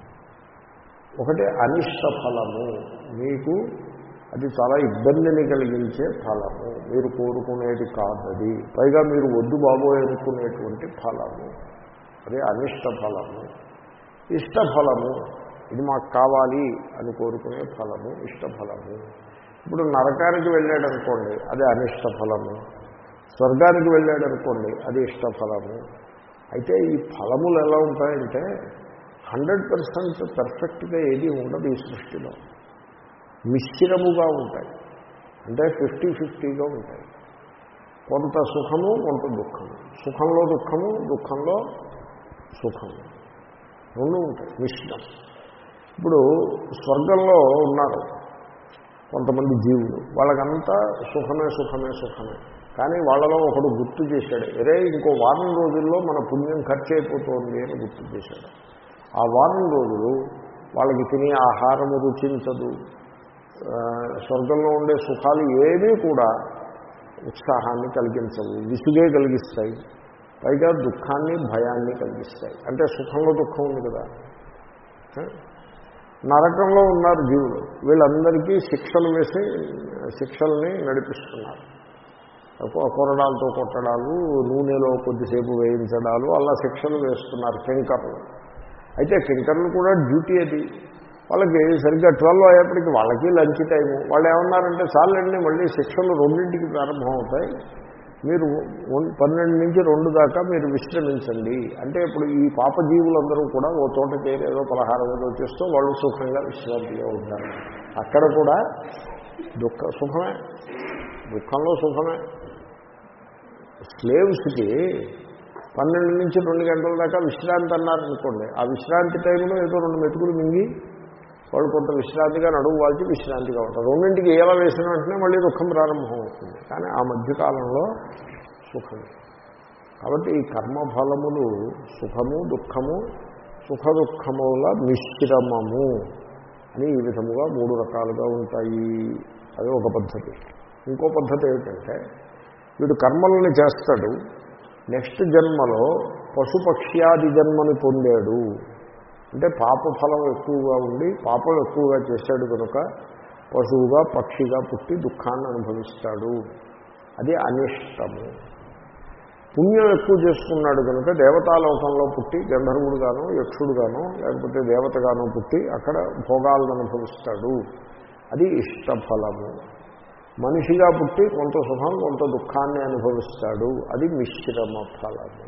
ఒకటి అనిష్ట ఫలము మీకు అది చాలా ఇబ్బందిని కలిగించే ఫలము మీరు కోరుకునేది కాదది పైగా మీరు వద్దు బాబోయ్ అనుకునేటువంటి ఫలము అది అనిష్ట ఫలము ఇష్ట ఫలము ఇది మాకు కావాలి అని కోరుకునే ఫలము ఇష్ట ఫలము ఇప్పుడు నరకానికి వెళ్ళాడు అనుకోండి అది అనిష్ట ఫలము స్వర్గానికి వెళ్ళాడు అనుకోండి అది ఇష్ట ఫలము అయితే ఈ ఫలములు ఎలా ఉంటాయంటే హండ్రెడ్ పర్సెంట్ పర్ఫెక్ట్గా ఏది ఉండదు ఈ సృష్టిలో మిశ్రముగా ఉంటాయి అంటే ఫిఫ్టీ ఫిఫ్టీగా ఉంటాయి కొంత సుఖము కొంత దుఃఖము సుఖంలో దుఃఖము దుఃఖంలో సుఖము రెండు ఉంటాయి మిశ్రం ఇప్పుడు స్వర్గంలో ఉన్నారు కొంతమంది జీవులు వాళ్ళకంతా సుఖమే సుఖమే సుఖమే కానీ వాళ్ళలో ఒకడు గుర్తు చేశాడు ఎరే ఇంకో వారం రోజుల్లో మన పుణ్యం ఖర్చు అయిపోతుంది అని గుర్తు చేశాడు ఆ వారం రోజులు వాళ్ళకి తినే ఆహారము రుచించదు ఆ, స్వర్గంలో ఉండే సుఖాలు ఏమీ కూడా ఉత్సాహాన్ని కలిగించవు విసుగే కలిగిస్తాయి పైగా దుఃఖాన్ని భయాన్ని కలిగిస్తాయి అంటే సుఖంలో దుఃఖం ఉంది కదా ఆ? నరకంలో ఉన్నారు జీవులు వీళ్ళందరికీ శిక్షలు వేసి శిక్షల్ని నడిపిస్తున్నారు కొ- కొరడాలతో కొట్టడాలు నూనెలో కొద్దిసేపు వేయించడాలు అలా శిక్షలు వేస్తున్నారు కింకర్లు అయితే కింకర్లు కూడా డ్యూటీ అది వాళ్ళకి సరిగ్గా ట్వెల్వ్ అయ్యేప్పటికి వాళ్ళకి లంచ్ టైము వాళ్ళు ఏమన్నారంటే చాలండి మళ్ళీ శిక్షలు రెండింటికి ప్రారంభం అవుతాయి మీరు వన్- పన్నెండు నుంచి రెండు దాకా మీరు విశ్రమించండి అంటే ఇప్పుడు ఈ పాప జీవులందరూ కూడా ఓ చోట చేరి ఏదో పలహారం ఏదో చేస్తూ వాళ్ళు సుఖంగా విశ్రాంతిగా ఉంటారు అక్కడ కూడా దుఃఖ సుఖమే దుఃఖంలో సుఖమే స్లేవ్స్కి పన్నెండు నుంచి రెండు గంటల దాకా విశ్రాంతి అన్నారనుకోండి ఆ విశ్రాంతి టైంలో ఏదో రెండు మెతుకులు మింగి వాళ్ళు కొంత విశ్రాంతిగా నడువు వాల్చి విశ్రాంతిగా ఉంటారు రెండింటికి ఏలా వేసిన వెంటనే మళ్ళీ దుఃఖం ప్రారంభం అవుతుంది కానీ ఆ మధ్యకాలంలో సుఖం కాబట్టి ఈ కర్మఫలములు సుఖము దుఃఖము సుఖ దుఃఖముల మిశ్రమము అని ఈ విధముగా మూడు రకాలుగా ఉంటాయి అది ఒక పద్ధతి ఇంకో పద్ధతి ఏమిటంటే వీడు కర్మలను చేస్తాడు నెక్స్ట్ జన్మలో పశుపక్ష్యాది జన్మని పొందాడు అంటే పాప ఫలం ఎక్కువగా ఉండి పాపం ఎక్కువగా చేశాడు కనుక పశువుగా పక్షిగా పుట్టి దుఃఖాన్ని అనుభవిస్తాడు అది అనిష్టము పుణ్యం ఎక్కువ చేసుకున్నాడు కనుక దేవతాలోకంలో పుట్టి గంధర్వుడుగానో యక్షుడుగానో లేకపోతే దేవతగానో పుట్టి అక్కడ భోగాలను అనుభవిస్తాడు అది ఇష్టఫలము మనిషిగా పుట్టి కొంత సుఖం కొంత దుఃఖాన్ని అనుభవిస్తాడు అది మిశ్రమ ఫలము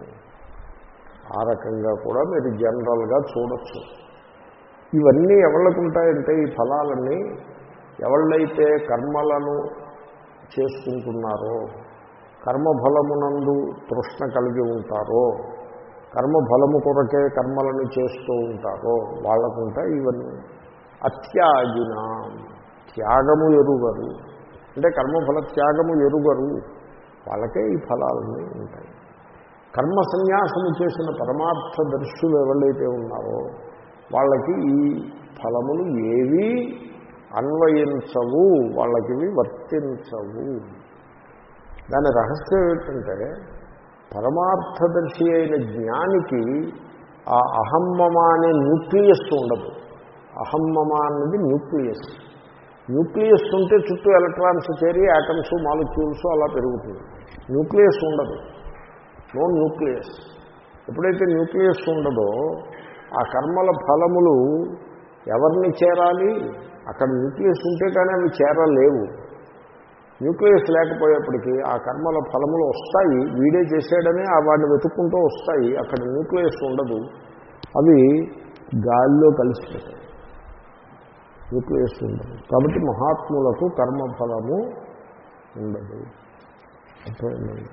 ఆ రకంగా కూడా మీరు జనరల్గా చూడొచ్చు ఇవన్నీ ఎవళ్ళకు ఉంటాయంటే ఈ ఫలాలన్నీ ఎవళ్ళైతే కర్మలను చేసుకుంటున్నారో కర్మఫలమునందు తృష్ణ కలిగి ఉంటారో కర్మఫలము కొరకే కర్మలను చేస్తూ ఉంటారో వాళ్ళకుంటాయి ఇవన్నీ అత్యాగిన త్యాగము ఎరుగరు అంటే కర్మఫల త్యాగము ఎరుగరు వాళ్ళకే ఈ ఫలాలన్నీ ఉంటాయి కర్మ సన్యాసము చేసిన పరమార్థ దర్శులు ఎవరైతే ఉన్నారో వాళ్ళకి ఈ ఫలములు ఏవీ అన్వయించవు వాళ్ళకి వర్తించవు దాని రహస్యం ఏమిటంటే పరమార్థదర్శి అయిన జ్ఞానికి ఆ అహమ్మమ అనే న్యూక్లియస్ ఉండదు అహమ్మమ అన్నది న్యూక్లియస్ న్యూక్లియస్ ఉంటే చుట్టూ ఎలక్ట్రాన్స్ చేరి యాటమ్స్ మాలిక్యూల్స్ అలా పెరుగుతుంది న్యూక్లియస్ ఉండదు నో న్యూక్లియస్ ఎప్పుడైతే న్యూక్లియస్ ఉండదో ఆ కర్మల ఫలములు ఎవరిని చేరాలి అక్కడ న్యూక్లియస్ ఉంటే కానీ అవి చేరలేవు న్యూక్లియస్ లేకపోయేప్పటికీ ఆ కర్మల ఫలములు వస్తాయి వీడే చేశాడని ఆ వాడిని వెతుక్కుంటూ వస్తాయి అక్కడ న్యూక్లియస్ ఉండదు అవి గాలిలో కలిసిపోతాయి న్యూక్లియస్ ఉండదు కాబట్టి మహాత్ములకు కర్మఫలము ఉండదు అర్థమైందండి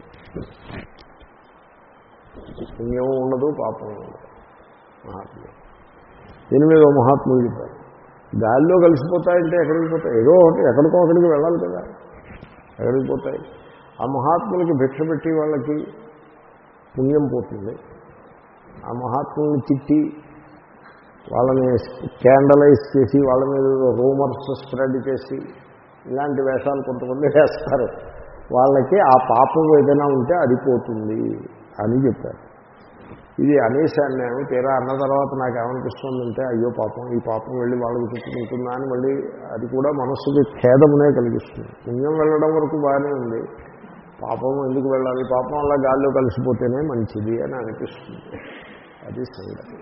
పుణ్యం ఉండదు పాపం ఉండదు మహాత్ములు దీని మీద ఓ మహాత్ములు చెప్పారు గాలిలో కలిసిపోతాయంటే ఎక్కడికి పోతాయి ఏదో ఒకటి ఎక్కడికో అక్కడికి వెళ్ళాలి కదా ఎక్కడికి పోతాయి ఆ మహాత్ములకి భిక్ష పెట్టి వాళ్ళకి పుణ్యం పోతుంది ఆ మహాత్ముల్ని తిట్టి వాళ్ళని క్యాండలైజ్ చేసి వాళ్ళ మీద రూమర్స్ స్ప్రెడ్ చేసి ఇలాంటి వేషాలు కొంతమంది వేస్తారు వాళ్ళకి ఆ పాపం ఏదైనా ఉంటే అది పోతుంది అని చెప్పారు ఇది అనేశాను నేను తీరా అన్న తర్వాత నాకు ఏమనిపిస్తుందంటే అయ్యో పాపం ఈ పాపం వెళ్ళి వాళ్ళకి చుట్టుకుంటుందా అని మళ్ళీ అది కూడా మనస్సుకి ఖేదమునే కలిగిస్తుంది పుణ్యం వెళ్ళడం వరకు బాగానే ఉంది పాపం ఎందుకు వెళ్ళాలి పాపం అలా గాల్లో కలిసిపోతేనే మంచిది అని అనిపిస్తుంది అది సంగతి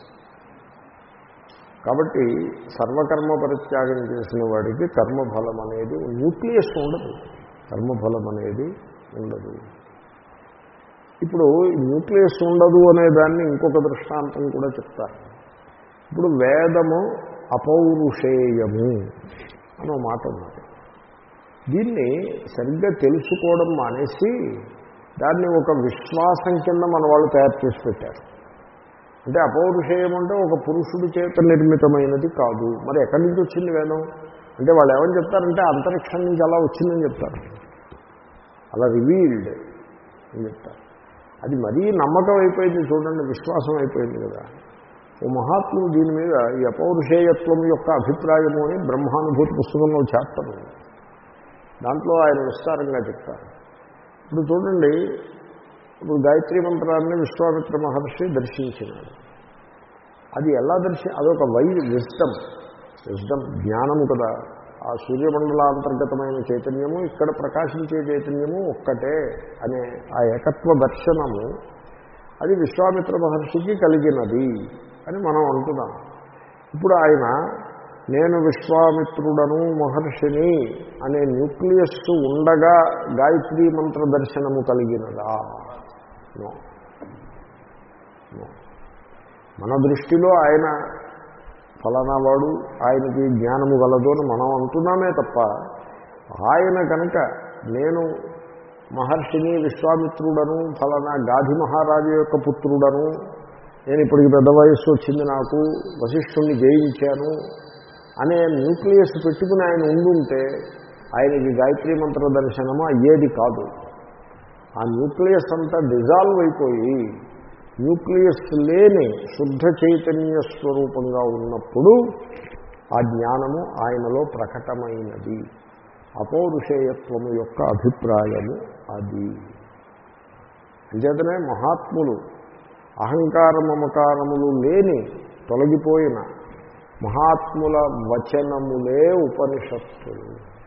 కాబట్టి సర్వకర్మ పరిత్యాగం చేసిన వాడికి కర్మఫలం అనేది న్యూక్లియస్ ఉండదు కర్మఫలం అనేది ఉండదు ఇప్పుడు న్యూక్లియస్ ఉండదు అనే దాన్ని ఇంకొక దృష్టాంతం కూడా చెప్తారు ఇప్పుడు వేదము అపౌరుషేయము అని ఒక మాట ఉన్నది దీన్ని సరిగ్గా తెలుసుకోవడం మానేసి దాన్ని ఒక విశ్వాసం కింద మన వాళ్ళు తయారు చేసి పెట్టారు అంటే అపౌరుషేయం అంటే ఒక పురుషుడి చేత నిర్మితమైనది కాదు మరి ఎక్కడి నుంచి వచ్చింది వేదం అంటే వాళ్ళు ఏమని చెప్తారంటే అంతరిక్షం నుంచి అలా వచ్చిందని చెప్తారు అలా రివీల్డ్ అని చెప్తారు అది మరీ నమ్మకం అయిపోయింది చూడండి విశ్వాసం అయిపోయింది కదా ఓ మహాత్ముడు దీని మీద ఈ అపౌరుషేయత్వం యొక్క అభిప్రాయము అని బ్రహ్మానుభూతి పుస్తకంలో చేస్తారు దాంట్లో ఆయన విస్తారంగా చెప్తారు ఇప్పుడు చూడండి ఇప్పుడు గాయత్రి మంత్రాన్ని విశ్వామిత్ర మహర్షి దర్శించినాడు అది ఎలా దర్శి అదొక వై విజ్డమ్ విజ్డమ్ జ్ఞానము కదా ఆ సూర్యమండలాంతర్గతమైన చైతన్యము ఇక్కడ ప్రకాశించే చైతన్యము ఒక్కటే అనే ఆ ఏకత్వ దర్శనము అది విశ్వామిత్ర మహర్షికి కలిగినది అని మనం అంటున్నాం ఇప్పుడు ఆయన నేను విశ్వామిత్రుడను మహర్షిని అనే న్యూక్లియస్ ఉండగా గాయత్రీ మంత్ర దర్శనము కలిగినదా నో నో మన దృష్టిలో ఆయన ఫలానా వాడు ఆయనకి జ్ఞానము గలదు అని మనం అంటున్నామే తప్ప ఆయన కనుక నేను మహర్షిని విశ్వామిత్రుడను ఫలానా గాధి మహారాజు యొక్క పుత్రుడను నేను ఇప్పటికి పెద్ద వయస్సు వచ్చింది నాకు వశిష్ఠుణ్ణి జయించాను అనే న్యూక్లియస్ పెట్టుకుని ఆయన ఉండుంటే ఆయనకి గాయత్రీ మంత్ర దర్శనము అయ్యేది కాదు ఆ న్యూక్లియస్ అంతా డిజాల్వ్ అయిపోయి న్యూక్లియస్ లేని శుద్ధ చైతన్య స్వరూపంగా ఉన్నప్పుడు ఆ జ్ఞానము ఆయనలో ప్రకటమైనది అపౌరుషేయత్వము యొక్క అభిప్రాయము అది అంచేతనే మహాత్ములు అహంకార మమకారములు లేని తొలగిపోయిన మహాత్ముల వచనములే ఉపనిషత్తులు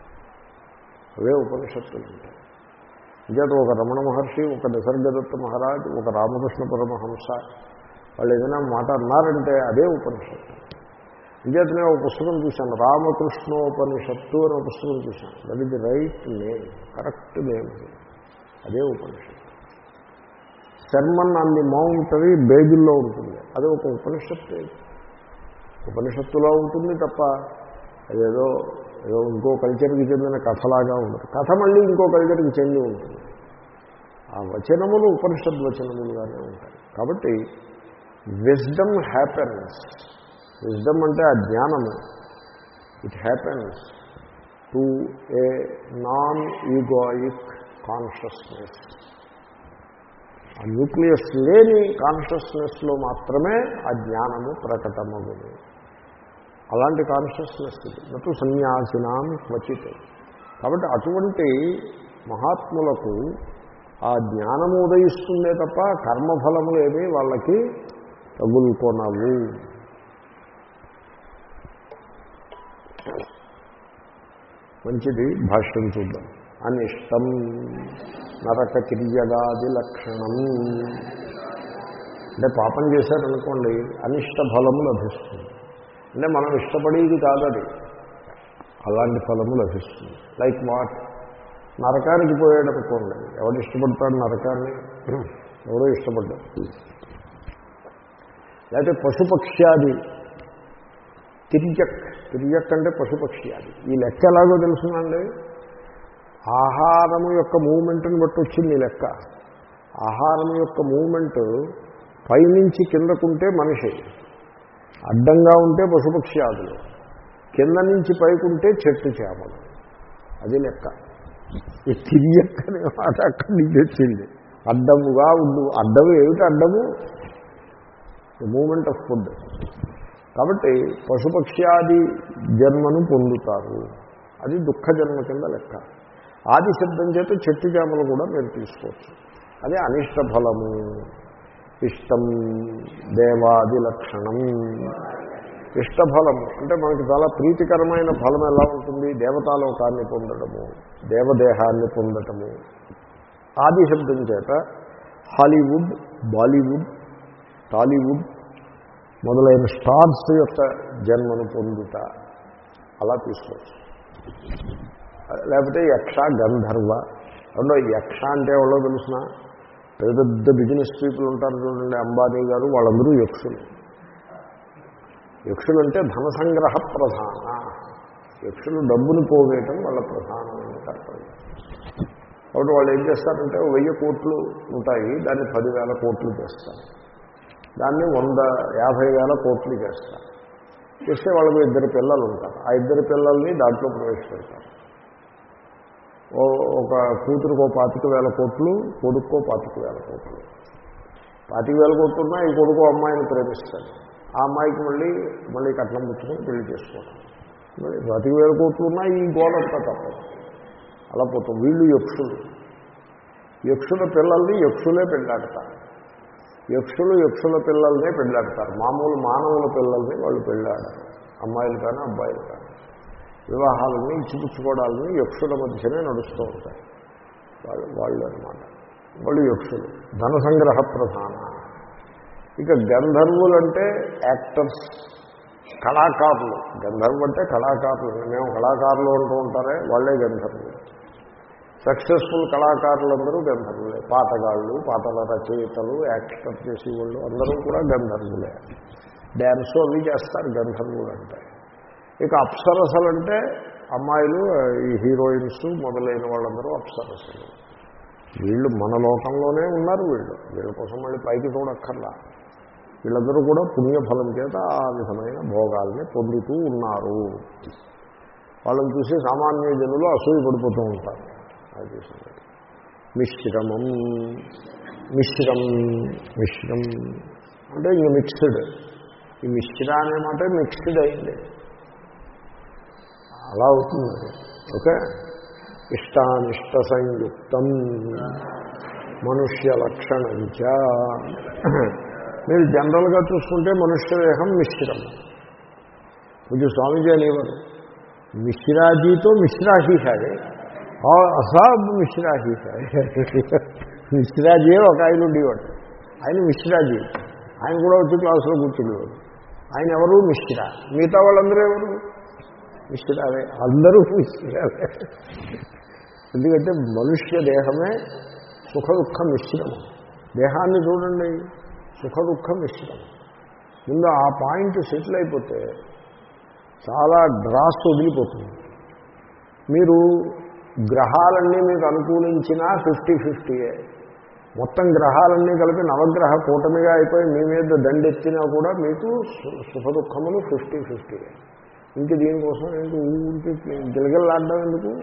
అవే ఉపనిషత్తులు ఉంటాయి ఇంకేత ఒక రమణ మహర్షి ఒక నిసర్గదత్త మహారాజ్ ఒక రామకృష్ణ పరమహంస వాళ్ళు ఏదైనా మాట అన్నారంటే అదే ఉపనిషత్తు ఇంకేతనే ఒక పుస్తకం చూశాను రామకృష్ణోపనిషత్తు అనే ఒక పుస్తకం చూశాను that is the right name correct name అదే ఉపనిషత్తు శర్మన్ ఆన్ ది మౌంట్ అని బేబిల్లో ఉంటుంది అదే ఒక ఉపనిషత్తు ఉపనిషత్తులో ఉంటుంది తప్ప అదేదో ఏదో ఇంకో కల్చర్కి చెందిన కథలాగా ఉండదు కథ మళ్ళీ ఇంకో కల్చర్కి చెంది ఉంటుంది ఆ వచనములు ఉపనిషద్ వచనములుగానే ఉంటాయి కాబట్టి విజ్డమ్ హ్యాపెన్స్ విజ్డమ్ అంటే ఆ జ్ఞానము it happens to a non egoic consciousness ఆ న్యూక్లియస్ లేని కాన్షియస్నెస్లో మాత్రమే ఆ జ్ఞానము ప్రకటమగును అలాంటి కాన్షియస్నెస్ ఇది నటు సన్యాసినాం క్వచిత్ కాబట్టి అటువంటి మహాత్ములకు ఆ జ్ఞానము ఉదయిస్తుందే తప్ప కర్మఫలములు ఏమీ వాళ్ళకి తగులుకొనవు మంచిది భాష్యం చూద్దాం అనిష్టం నరక కిర్యగాది లక్షణం అంటే పాపం చేశారనుకోండి అనిష్ట ఫలము లభిస్తుంది అంటే మనం ఇష్టపడేది కాదది అలాంటి ఫలము లభిస్తుంది లైక్ వాట్ నరకానికి పోయాడు అనుకోండి ఎవరు ఇష్టపడతాడు నరకాన్ని ఎవరో ఇష్టపడ్డారు లేకపోతే పశుపక్ష్యాది తిర్యక్ తిర్యక్ అంటే పశుపక్ష్యాది ఈ లెక్క ఎలాగో తెలుసునండి ఆహారము యొక్క మూమెంట్ని బట్టి వచ్చింది ఈ లెక్క ఆహారం యొక్క మూమెంట్ పైనుంచి కిందకుంటే మనిషి అడ్డంగా ఉంటే పశుపక్ష్యాదులు కింద నుంచి పైకుంటే చెట్టు చేపలు అది లెక్క ఈ తిరియక్ అనే మాట అక్కడి నుంచి వచ్చింది అడ్డముగా ఉండు అడ్డము ఏమిటి అడ్డము మూమెంట్ ఆఫ్ ఫుడ్ కాబట్టి పశుపక్ష్యాది జన్మను పొందుతారు అది దుఃఖ జన్మ కింద లెక్క ఆది శబ్దం చేత చెట్టు జామలు కూడా మీరు తీసుకోవచ్చు అదే అనిష్ట ఫలము ఇష్టం దేవాది లక్షణం ఇష్టఫలము అంటే మనకి చాలా ప్రీతికరమైన ఫలం ఎలా ఉంటుంది దేవతాలోకాన్ని పొందడము దేవదేహాన్ని పొందటము ఆది శబ్దం చేత హాలీవుడ్ బాలీవుడ్ టాలీవుడ్ మొదలైన స్టార్స్ యొక్క జన్మను పొందుట అలా తీసుకోవచ్చు లేకపోతే యక్ష గంధర్వ రెండో యక్ష అంటే ఎవరో తెలుసిన పెద్ద పెద్ద బిజినెస్ పీపుల్ ఉంటారు చూడండి అంబానీ గారు వాళ్ళందరూ యక్షులు యక్షులు అంటే ధన సంగ్రహ ప్రధాన యక్షులు డబ్బును పోగేయటం వాళ్ళ ప్రధానమైన కర్తవ్యం కాబట్టి వాళ్ళు ఏం చేస్తారంటే ఓ వెయ్యి కోట్లు ఉంటాయి దాన్ని పదివేల కోట్లు చేస్తారు దాన్ని వంద యాభై వేల కోట్లు చేస్తారు చేస్తే వాళ్ళకు ఇద్దరు పిల్లలు ఉంటారు ఆ ఇద్దరు పిల్లల్ని దాంట్లో ప్రవేశపెడతారు ఓ ఒక కూతురుకో పాతిక వేల కోట్లు కొడుక్కో పాతిక వేల కోట్లు పాతిక వేల కోట్లు ఉన్నా ఈ కొడుకు అమ్మాయిని ప్రేమిస్తాడు ఆ అమ్మాయికి మళ్ళీ మళ్ళీ కట్నం పుచ్చుకొని పెళ్లి చేసుకోవడం మళ్ళీ పాతిక వేల కోట్లు ఉన్నా ఈ గోడంతా తప్పదు అలా పోతాం వీళ్ళు యక్షులు యక్షుల పిల్లల్ని యక్షులే పెళ్ళాడతారు యక్షులు యక్షుల పిల్లల్నే పెళ్ళాడతారు మామూలు మానవుల పిల్లల్ని వాళ్ళు పెళ్ళాడారు అమ్మాయిలు కానీ అబ్బాయిలు కానీ వివాహాలని ఇచ్చిపుచ్చుకోవడాలని యక్షుల మధ్యనే నడుస్తూ ఉంటాయి వాళ్ళు వాళ్ళు అనమాట వాళ్ళు యక్షులు ధన సంగ్రహ ప్రధాన ఇక గంధర్వులు అంటే యాక్టర్స్ కళాకారులు గంధర్వు అంటే కళాకారులు మేము కళాకారులు అంటూ ఉంటారే వాళ్ళే గంధర్వులు సక్సెస్ఫుల్ కళాకారులందరూ గంధర్వులే పాటగాళ్ళు పాటల రచయితలు యాక్టర్ చేసేవాళ్ళు అందరూ కూడా గంధర్వులే డ్యాన్స్ అవి చేస్తారు గంధర్వులు అంటే ఇక అప్సరసలు అంటే అమ్మాయిలు ఈ హీరోయిన్స్ మొదలైన వాళ్ళందరూ అప్సరసలు వీళ్ళు మన లోకంలోనే ఉన్నారు వీళ్ళు వీళ్ళ కోసం మళ్ళీ పైకి చూడక్కర్లా వీళ్ళందరూ కూడా పుణ్యఫలం చేత ఆ విధమైన భోగాల్ని పొందుతూ ఉన్నారు వాళ్ళని చూసి సామాన్య జనులు అసూయ పడిపోతూ ఉంటారు అది చూసింది మిశ్రమం మిశ్రం మిశ్రం అంటే ఇంక మిక్స్డ్ ఈ మిశ్ర అనే మాట మిక్స్డ్ అయింది అలా అవుతుంది ఓకే ఇష్టానిష్ట సంయుక్తం మనుష్య లక్షణంచ మీరు జనరల్గా చూసుకుంటే మనుష్య దేహం మిశ్రం కొంచెం స్వామీజీ అనేవారు మిశ్రాజీతో మిశ్రాహీ సారే అసాబ్ మిశ్రాహీ సారే మిశ్రాజీ ఒక ఆయన ఉండేవాడు ఆయన మిశ్రాజీ ఆయన కూడా వచ్చి క్లాసులో కూర్చునేవాడు ఆయన ఎవరు మిశ్రా మిగతా వాళ్ళందరూ ఎవరు మిశ్రాలే అందరూ మిశ్రాలే ఎందుకంటే మనుష్య దేహమే సుఖ దుఃఖ మిశ్రమం దేహాన్ని చూడండి సుఖ దుఃఖ మిశ్రమం ముందు ఆ పాయింట్ సెటిల్ అయిపోతే చాలా డ్రాస్ వదిలిపోతుంది మీరు గ్రహాలన్నీ మీకు అనుకూలించినా ఫిఫ్టీ ఫిఫ్టీయే మొత్తం గ్రహాలన్నీ కలిపి నవగ్రహ కూటమిగా అయిపోయి మీ మీద దండెత్తినా కూడా మీకు సుఖ దుఃఖములు ఫిఫ్టీ ఫిఫ్టీయే ఇంక దీనికోసం ఏంటి ఊరికి గిలగిల్లాడడం ఎందుకు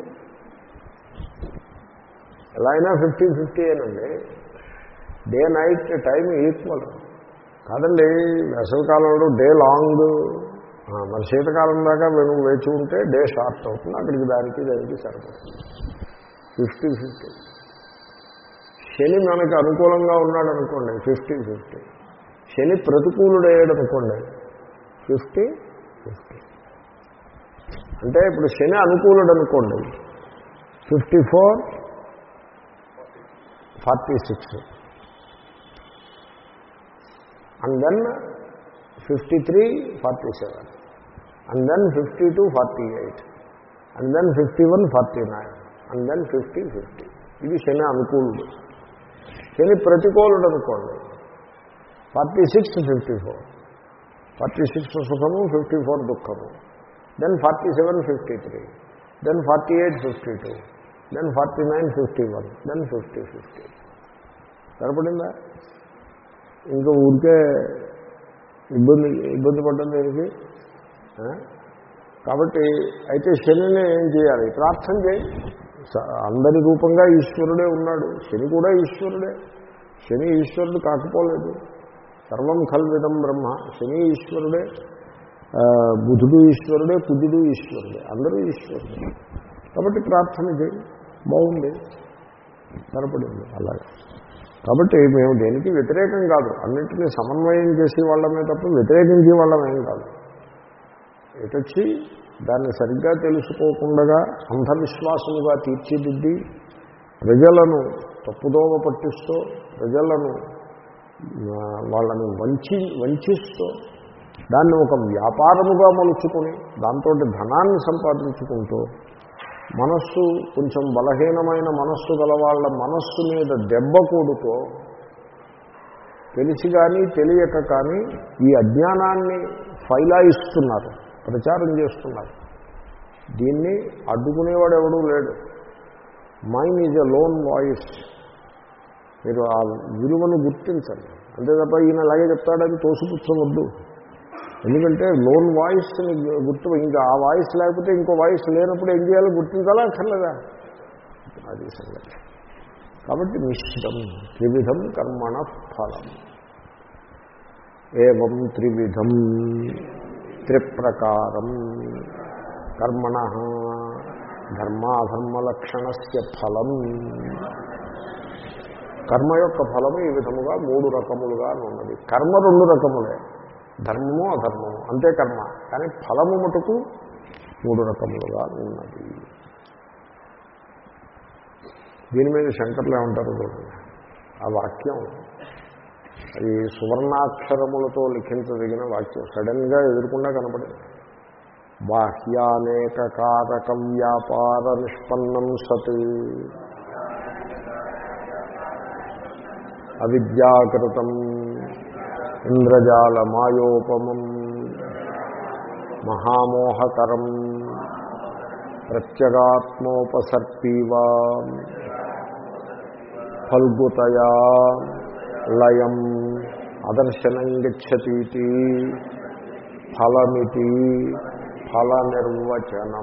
ఎలా అయినా ఫిఫ్టీ ఫిఫ్టీ ఏనండి డే నైట్ టైం ఈక్వల్ కాదండి వేసవికాలంలో డే లాంగ్ మరి శీతకాలం దాకా నువ్వు వేచి ఉంటే డే షార్ట్ అవుతుంది అక్కడికి దానికి దానికి సరిపడుతుంది ఫిఫ్టీ ఫిఫ్టీ శని మనకు అనుకూలంగా ఉన్నాడు అనుకోండి ఫిఫ్టీ ఫిఫ్టీ శని ప్రతికూలుడయ్యాడు అనుకోండి ఫిఫ్టీ ఫిఫ్టీ అంటే ఇప్పుడు శని అనుకూలుడు అనుకోండి fifty four forty six and then fifty three forty seven and then fifty two forty eight and then fifty one forty nine and then fifty fifty ఇది శని అనుకూలుడు శని ప్రతికూలుడు అనుకోండి forty six fifty four forty six సుఖము ఫిఫ్టీ ఫోర్ దుఃఖము then forty seven fifty three then forty eight fifty two then forty nine fifty one then fifty fifty సరిపడిందా ఇంకా ఊరికే ఇబ్బంది ఇబ్బంది పడ్డం దీనికి కాబట్టి అయితే శనిని ఏం చేయాలి ప్రార్థన చేయి స- అందరి రూపంగా ఈశ్వరుడే ఉన్నాడు శని కూడా ఈశ్వరుడే శని ఈశ్వరుడు కాకపోలేదు సర్వం కల్విదం బ్రహ్మ శని ఈశ్వరుడే ఆ, బుధుడు ఈశ్వరుడే కుజుడు ఈశ్వరుడే అందరూ ఈశ్వరుడే కాబట్టి ప్రార్థన చేయి బాగుంది సరిపడింది అలాగే కాబట్టి మేము దేనికి వ్యతిరేకం కాదు అన్నింటినీ సమన్వయం చేసే వాళ్ళమే తప్ప వ్యతిరేకించే వాళ్ళమేం కాదు ఎటొచ్చి దాన్ని సరిగ్గా తెలుసుకోకుండా అంధవిశ్వాసముగా తీర్చిదిద్ది ప్రజలను తప్పుదోవ పట్టిస్తూ ప్రజలను ఆ, వాళ్ళని వంచి వంచిస్తూ దాన్ని ఒక వ్యాపారముగా మలుచుకొని దాంతో ధనాన్ని సంపాదించుకుంటూ మనస్సు కొంచెం బలహీనమైన మనస్సు గల వాళ్ళ మనస్సు మీద దెబ్బ కూడుతో తెలిసి కానీ తెలియక కానీ ఈ అజ్ఞానాన్ని ఫైలాయిస్తున్నారు ప్రచారం చేస్తున్నారు దీన్ని అడ్డుకునేవాడు ఎవడూ లేడు mind is a lone voice మీరు ఆ విలువను గుర్తించండి అంతే తప్ప ఈయన అలాగే చెప్తాడని తోసిపుచ్చవద్దు ఎందుకంటే లోన్ వాయిస్ని గుర్తు ఇంకా ఆ వాయిస్ లేకపోతే ఇంకో వాయిస్ లేనప్పుడు ఏం చేయాలో గుర్తించాలా అక్కర్లేదా అది సంగతి కాబట్టి మిశ్రం త్రివిధం కర్మణ ఫలం ఏం త్రివిధం త్రిప్రకారం కర్మణ ధర్మాధర్మలక్షణస్య ఫలం కర్మ యొక్క ఫలము ఈ విధముగా మూడు రకములుగా ఉన్నది కర్మ రెండు రకములే ధర్మము అధర్మము అంతే కర్మ కానీ ఫలము మటుకు మూడు రకములుగా ఉన్నది దీని మీద శంకర్లు ఏమంటారు చూడండి ఆ వాక్యం అది సువర్ణాక్షరములతో లిఖించదగిన వాక్యం సడన్గా ఎదురకుండా కనపడింది బాహ్యానేక కారకం వ్యాపార నిష్పన్నం సత్ అవిద్యాకృతం ఇంద్రజాలమాయోపమం మహామోహకరం ప్రత్యగాత్మోపసర్పీవా ఫల్గుతయా లయం అదర్శనం గచ్చతీతి ఫలమితి ఫల నిర్వచనం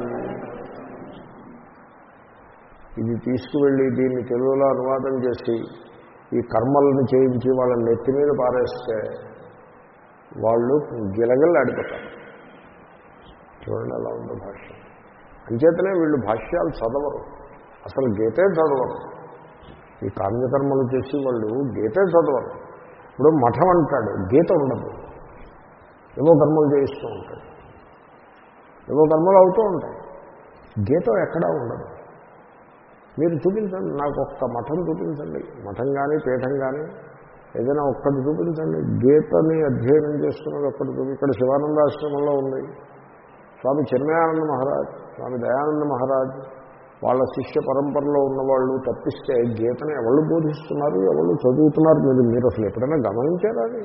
ఇది తీసుకువెళ్ళి దీన్ని తెలుగులో అనువాదం చేసి ఈ కర్మలను చేయించి వాళ్ళని నెత్తి మీద పారేస్తే వాళ్ళు గిలగిల్లు ఆడిపోతారు చూడండి ఎలా ఉందో భాష్యం అంచేతనే వీళ్ళు భాష్యాలు చదవరు అసలు గీతే చదవరు ఈ కామ్యకర్మలు చేసి వాళ్ళు గీతే చదవరు ఇప్పుడు మఠం అంటాడు గీత ఉండదు ఏవో కర్మలు చేయిస్తూ ఉంటాడు ఏవో కర్మలు అవుతూ ఉంటాయి గీతం ఎక్కడా ఉండదు మీరు చూపించండి నాకు ఒక్క మఠం చూపించండి మఠం కానీ పీఠం కానీ ఏదైనా ఒక్కటి చూపించండి గీతని అధ్యయనం చేస్తున్నది ఒక్కటి చూపి ఇక్కడ శివానందాశ్రమంలో ఉంది స్వామి చిన్మయానంద మహారాజ్ స్వామి దయానంద మహారాజ్ వాళ్ళ శిష్య పరంపరలో ఉన్నవాళ్ళు తప్పిస్తే గీతని ఎవళ్ళు బోధిస్తున్నారు ఎవళ్ళు చదువుతున్నారు మీరు మీరు అసలు ఎప్పుడైనా గమనించారా అది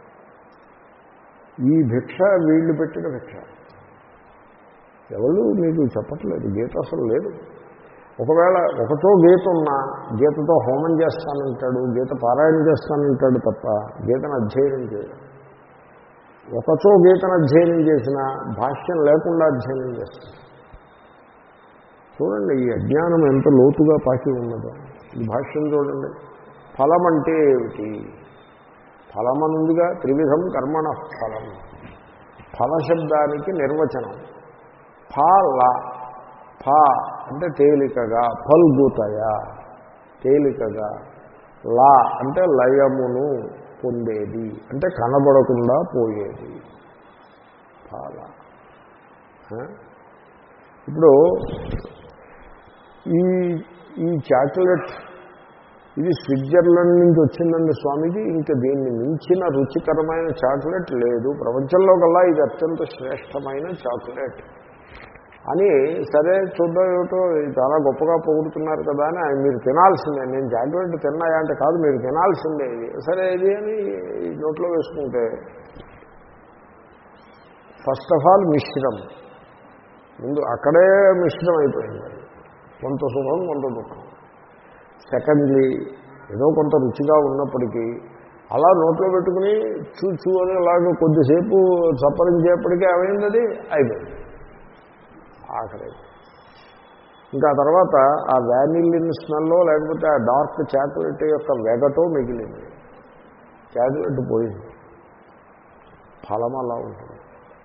ఈ భిక్ష వీళ్ళు పెట్టిన భిక్ష ఎవళ్ళు మీకు చెప్పట్లేదు గీత అసలు లేదు ఒకవేళ ఒకటో గీత ఉన్నా గీతతో హోమం చేస్తానంటాడు గీత పారాయణ చేస్తానంటాడు తప్ప గీతను అధ్యయనం చేయడు ఒకచో గీతను అధ్యయనం చేసిన భాష్యం లేకుండా అధ్యయనం చేస్తాడు చూడండి ఈ అజ్ఞానం ఎంత లోతుగా పాకి ఉన్నదో ఈ భాష్యం చూడండి ఫలం అంటే ఏమిటి ఫలమనుందిగా త్రివిధం కర్మణ ఫలం ఫలశబ్దానికి నిర్వచనం ఫల ఫ అంటే తేలికగా ఫల్గుతయ తేలికగా లా అంటే లయమును పొందేది అంటే కనబడకుండా పోయేది ఫల ఇప్పుడు ఈ ఈ చాక్లెట్ ఇది స్విట్జర్లాండ్ నుంచి వచ్చిందండి స్వామిజీ ఇంకా దీన్ని మించిన రుచికరమైన చాక్లెట్ లేదు ప్రపంచంలో కల్లా ఇది అత్యంత శ్రేష్టమైన చాక్లెట్ అని సరే చూద్దాం ఏమిటో ఇది చాలా గొప్పగా పొగుడుతున్నారు కదా అని ఆయన మీరు తినాల్సిందే నేను చాక్లెట్ తిన్నాయా అంటే కాదు మీరు తినాల్సిందే ఇది సరే ఇది అని ఈ నోట్లో వేసుకుంటే ఫస్ట్ ఆఫ్ ఆల్ మిశ్రం ముందు అక్కడే మిశ్రం అయిపోయింది కొంత సుఖం కొంత దుఃఖం సెకండ్లీ ఏదో కొంత రుచిగా ఉన్నప్పటికీ అలా నోట్లో పెట్టుకుని చూ చూ అని అలాగే కొద్దిసేపు చప్పరించేప్పటికీ ఏమైంది అది అయిపోయింది ఆఖరి ఇంకా ఆ తర్వాత ఆ వ్యానిలిన్ స్మెల్లో లేకపోతే ఆ డార్క్ చాక్లెట్ యొక్క వెగటో మిగిలింది చాక్లెట్ పోయింది ఫలం అలా ఉంటుంది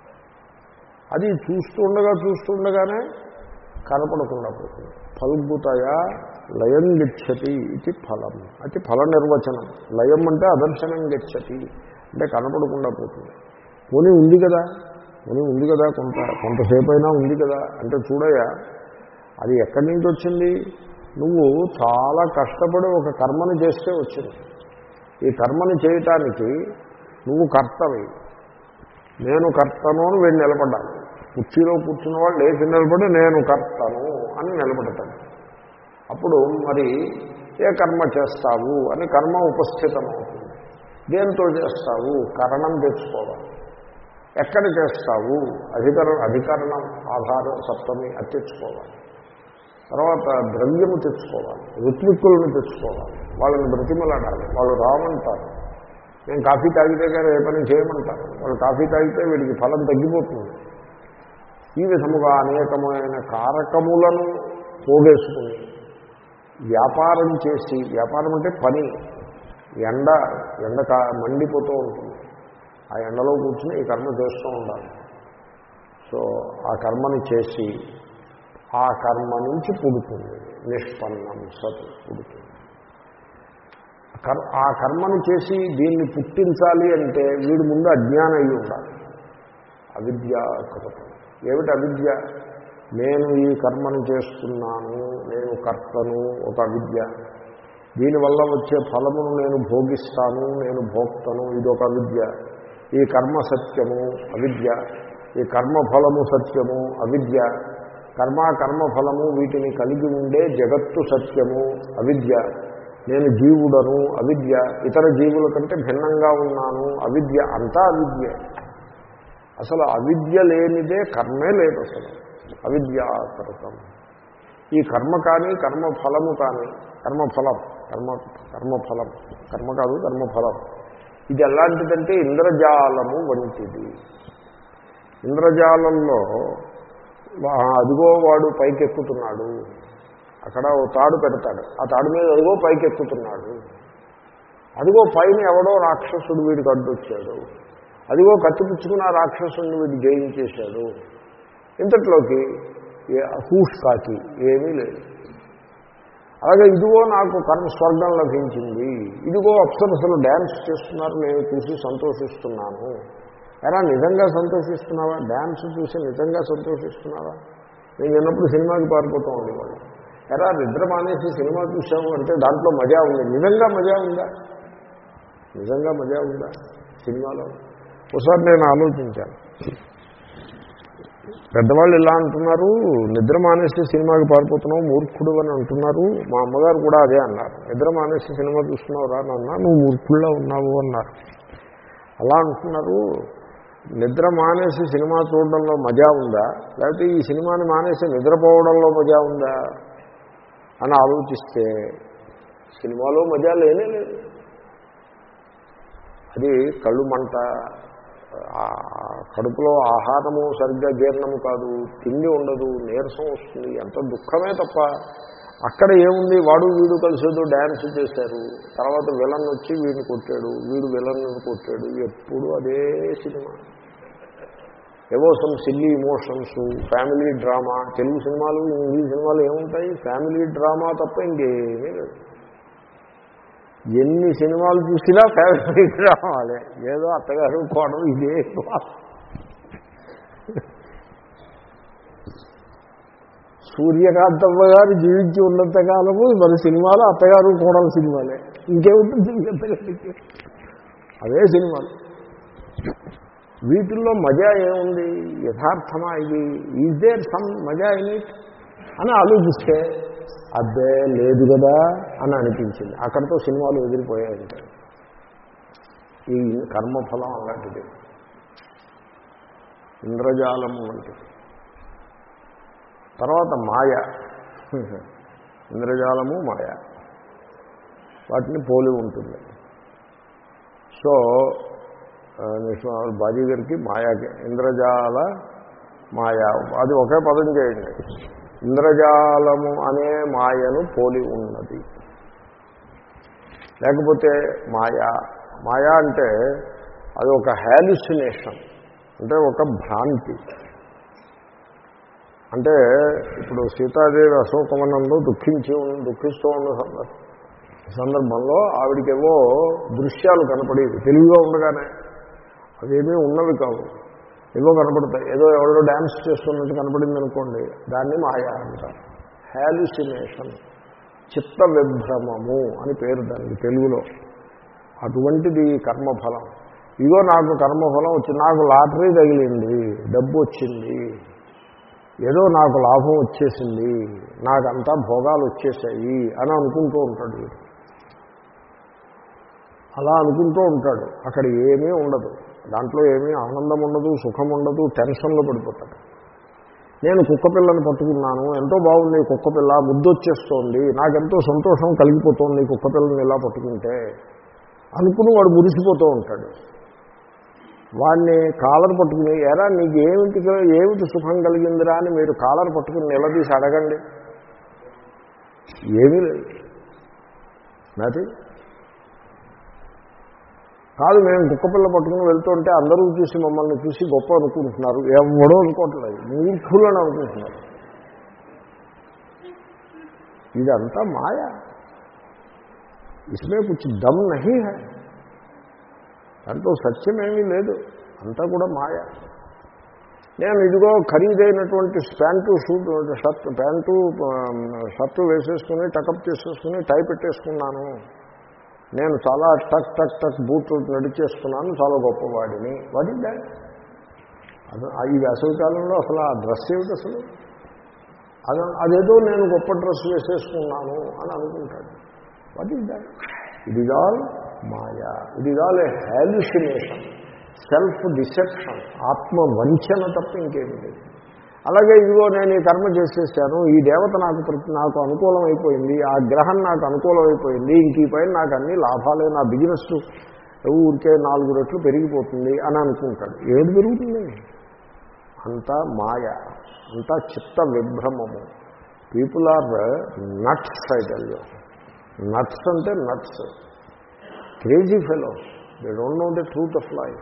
అది చూస్తుండగా చూస్తుండగానే కనపడకుండా పోతుంది ఫల్గుతయా లయం గచ్చతి ఇది ఫలం అది ఫల నిర్వచనం లయం అంటే అదర్శనం గచ్చతి అంటే కనపడకుండా పోతుంది పోనీ ఉంది కదా పోనీ ఉంది కదా కొంత కొంతసేపు అయినా ఉంది కదా అంటే చూడయా అది ఎక్కడి నుంచి వచ్చింది నువ్వు చాలా కష్టపడి ఒక కర్మని చేస్తే వచ్చింది ఈ కర్మని చేయటానికి నువ్వు కర్తవి నేను కర్తను అని వీడు నిలబడ్డాను కుర్చీలో కూర్చున్న వాళ్ళు లేచి నిలబడి నేను కర్తను అని నిలబడతాడు అప్పుడు మరి ఏ కర్మ చేస్తావు అని కర్మ ఉపస్థితం అవుతుంది దేంతో చేస్తావు కరణం తెచ్చుకోవాలి ఎక్కడ చేస్తావు అధికర అధికరణం ఆధారం సప్తమి అది తెచ్చుకోవాలి తర్వాత ద్రవ్యము తెచ్చుకోవాలి ఋత్విక్కులను తెచ్చుకోవాలి వాళ్ళని బ్రతిమలాడాలి వాళ్ళు రామంటారు నేను కాఫీ తాగితే కానీ ఏ పని చేయమంటారు వాళ్ళు కాఫీ తాగితే వీడికి ఫలం తగ్గిపోతుంది ఈ విధముగా అనేకమైన కారకములను పోగేసుకుని వ్యాపారం చేసి వ్యాపారం అంటే పని ఎండ ఎండ కా మండిపోతూ ఉంటుంది ఆ ఎండలో కూర్చుని ఈ కర్మ చేస్తూ ఉండాలి సో ఆ కర్మని చేసి ఆ కర్మ నుంచి పుడుతుంది నిష్పన్నం సత్ పుడుతుంది కర్ ఆ కర్మను చేసి దీన్ని పుట్టించాలి అంటే వీడి ముందు అజ్ఞానం అయి ఉండాలి అవిద్యాకృతం ఏమిటి అవిద్య నేను ఈ కర్మను చేస్తున్నాను నేను కర్తను ఒక అవిద్య దీనివల్ల వచ్చే ఫలమును నేను భోగిస్తాను నేను భోక్తను ఇదొక అవిద్య ఈ కర్మ సత్యము అవిద్య ఈ కర్మఫలము సత్యము అవిద్య కర్మ కర్మఫలము వీటిని కలిగి ఉండే జగత్తు సత్యము అవిద్య నేను జీవుడను అవిద్య ఇతర జీవుల కంటే భిన్నంగా ఉన్నాను అవిద్య అంతా అవిద్య అసలు అవిద్య లేనిదే కర్మే లేదు అసలు అవిద్యాకృతం ఈ కర్మ కానీ కర్మఫలము కానీ కర్మఫలం కర్మ కర్మఫలం కర్మ కాదు కర్మఫలం ఇది ఎలాంటిదంటే ఇంద్రజాలము వంటిది ఇంద్రజాలంలో అదిగో వాడు పైకెక్కుతున్నాడు అక్కడ ఓ తాడు పెడతాడు ఆ తాడు మీద అదిగో పైకెక్కుతున్నాడు అదిగో పైన ఎవడో రాక్షసుడు వీడికి అడ్డొచ్చాడు అదిగో కత్తిపుచ్చుకున్న ఆ రాక్షసుడిని వీడు జయించేశాడు ఇంతట్లోకి హూష్ కాకి ఏమీ లేదు అలాగే ఇదిగో నాకు కర్మ స్వర్గం లభించింది ఇదిగో అప్సరసలు డ్యాన్స్ చేస్తున్నారు నేను చూసి సంతోషిస్తున్నాను ఎలా నిజంగా సంతోషిస్తున్నావా డ్యాన్స్ చూసి నిజంగా సంతోషిస్తున్నావా నేను చిన్నప్పుడు సినిమాకి పారిపోతూ ఉండేవాళ్ళు ఎలా నిద్ర మానేసి సినిమా చూసాము అంటే దాంట్లో మజా ఉంది నిజంగా మజా ఉందా నిజంగా మజా ఉందా సినిమాలో ఒకసారి నేను ఆలోచించాను పెద్దవాళ్ళు ఇలా అంటున్నారు నిద్ర మానేసి సినిమాకి పారిపోతున్నావు మూర్ఖుడు అని అంటున్నారు మా అమ్మగారు కూడా అదే అన్నారు నిద్ర మానేసి సినిమా చూస్తున్నావు రా నాన్న నువ్వు మూర్ఖుల్లో ఉన్నావు అన్నారు అలా అంటున్నారు నిద్ర మానేసి సినిమా చూడడంలో మజా ఉందా లేకపోతే ఈ సినిమాని మానేసి నిద్రపోవడంలో మజా ఉందా అని ఆలోచిస్తే సినిమాలో మజా లేనే లేదు అది కళ్ళు మంట కడుపులో ఆహారము సరిగ్గా జీర్ణము కాదు తిండి ఉండదు నీరసం వస్తుంది ఎంత దుఃఖమే తప్ప అక్కడ ఏముంది వాడు వీడు కలిసేదో డ్యాన్స్ చేశారు తర్వాత విలన్ వచ్చి వీడిని కొట్టాడు వీడు విలన్ కొట్టాడు ఎప్పుడు అదే సినిమా ఏవో some silly emotions family drama Telugu సినిమాలు ఇంగ్లీష్ సినిమాలు ఏముంటాయి ఫ్యామిలీ డ్రామా తప్ప ఇంకేమీ లేదు ఎన్ని సినిమాలు చూసినా ఫ్యామిలీ డ్రామాలే ఏదో అత్తగారు కోడలు ఇదే సూర్యకాంతమ్మ గారు జీవించి ఉన్నంత కాలము మరి సినిమాలు అత్తగారు కోడలు సినిమాలే ఇంకేముంటుంది ఇంకెంతగంటే అవే సినిమాలు వీటిల్లో మజా ఏముంది యథార్థమా ఇది ఈజ్ దేర్ సమ్ మజా ఇన్ ఇట్ అని ఆలోచిస్తే అదే లేదు కదా అని అనిపించింది అక్కడితో సినిమాలు ఎదిరిపోయాయంటే ఈ కర్మఫలం అలాంటిది ఇంద్రజాలము వంటిది తర్వాత మాయ ఇంద్రజాలము మాయ వాటిని పోలి ఉంటుంది సో బాజీ గారికి మాయాకి ఇంద్రజాల మాయా అది ఒకే పదం చేయండి ఇంద్రజాలము అనే మాయను పోలి ఉన్నది లేకపోతే మాయా మాయా అంటే అది ఒక హ్యాలుసినేషన్ అంటే ఒక భ్రాంతి అంటే ఇప్పుడు సీతాదేవి అశోకవనంలో దుఃఖించి ఉన్న- దుఃఖిస్తూ ఉన్న సందర్భం సందర్భంలో ఆవిడికేవో దృశ్యాలు కనపడేవి తెలుగుగా ఉండగానే అవేమీ ఉన్నవి కావు ఏవో కనపడతాయి ఏదో ఎవరో డ్యాన్స్ చేస్తున్నట్టు కనపడింది అనుకోండి దాన్ని మాయా అంటారు హ్యాలుసినేషన్ చిత్త విభ్రమము అని పేరు దానికి తెలుగులో అటువంటిది కర్మఫలం ఇగో నాకు కర్మఫలం వచ్చింది నాకు లాటరీ తగిలింది డబ్బు వచ్చింది ఏదో నాకు లాభం వచ్చేసింది నాకంతా భోగాలు వచ్చేసాయి అని అనుకుంటూ ఉంటాడు వీడు. అలా అనుకుంటూ ఉంటాడు అక్కడ ఏమీ ఉండదు దాంట్లో ఏమీ ఆనందం ఉండదు సుఖం ఉండదు టెన్షన్లో పడిపోతాడు నేను కుక్క పిల్లని పట్టుకున్నాను ఎంతో బాగుంది కుక్క పిల్ల ముద్దొచ్చేస్తోంది నాకెంతో సంతోషం కలిగిపోతోంది కుక్క పిల్లని ఇలా పట్టుకుంటే అనుకుని వాడు మురిసిపోతూ ఉంటాడు వాడిని కాలర్ పట్టుకుని ఎరా నీకు ఏమిటి ఏమిటి సుఖం కలిగిందిరా అని మీరు కాలర్ పట్టుకుని నిలదీసి అడగండి ఏమీ లేదు నాది కాదు మేము కుక్కపిల్ల పట్టుకుని వెళ్తుంటే అందరూ చూసి మమ్మల్ని చూసి గొప్ప అనుకుంటున్నారు ఎవడో అనుకోవట్లేదు మూర్ఖులని అనుకుంటున్నారు ఇదంతా మాయ ఇస్మే కుछ దమ్ నహీ హై దాంట్లో సత్యమేమీ లేదు అంతా కూడా మాయ నేను ఇదిగో ఖరీదైనటువంటి ప్యాంటు షూట్ షర్ట్ ప్యాంటు ఆ, షర్టు వేసేసుకుని టకప్ చేసేసుకుని టై పెట్టేసుకున్నాను నేను చాలా టక్ టక్ టక్ బూట్ నడిచేసుకున్నాను చాలా గొప్పవాడిని వాడి అది ఈ వేసవి కాలంలో అసలు ఆ డ్రెస్ ఏమిటి అసలు అది అదేదో నేను గొప్ప డ్రెస్ వేసేసుకున్నాను అని అనుకుంటాడు what is that it is all మాయా it is all a hallucination self deception ఆత్మ వంచన తప్ప ఇంకేమి లేదు అలాగే ఇదిగో నేను ఈ కర్మ చేసేసాను ఈ దేవత నాకు ప్రతి నాకు అనుకూలం అయిపోయింది ఆ గ్రహం నాకు అనుకూలం అయిపోయింది ఇంక ఈ పైన నాకు అన్ని లాభాలే నా బిజినెస్ ఊరికే నాలుగు రెట్లు పెరిగిపోతుంది అని అనుకుంటాడు ఏది పెరుగుతుంది అంతా మాయ అంతా చిత్త విభ్రమము people are nuts I tell you nuts అంటే nuts crazy fellows they don't know the truth of life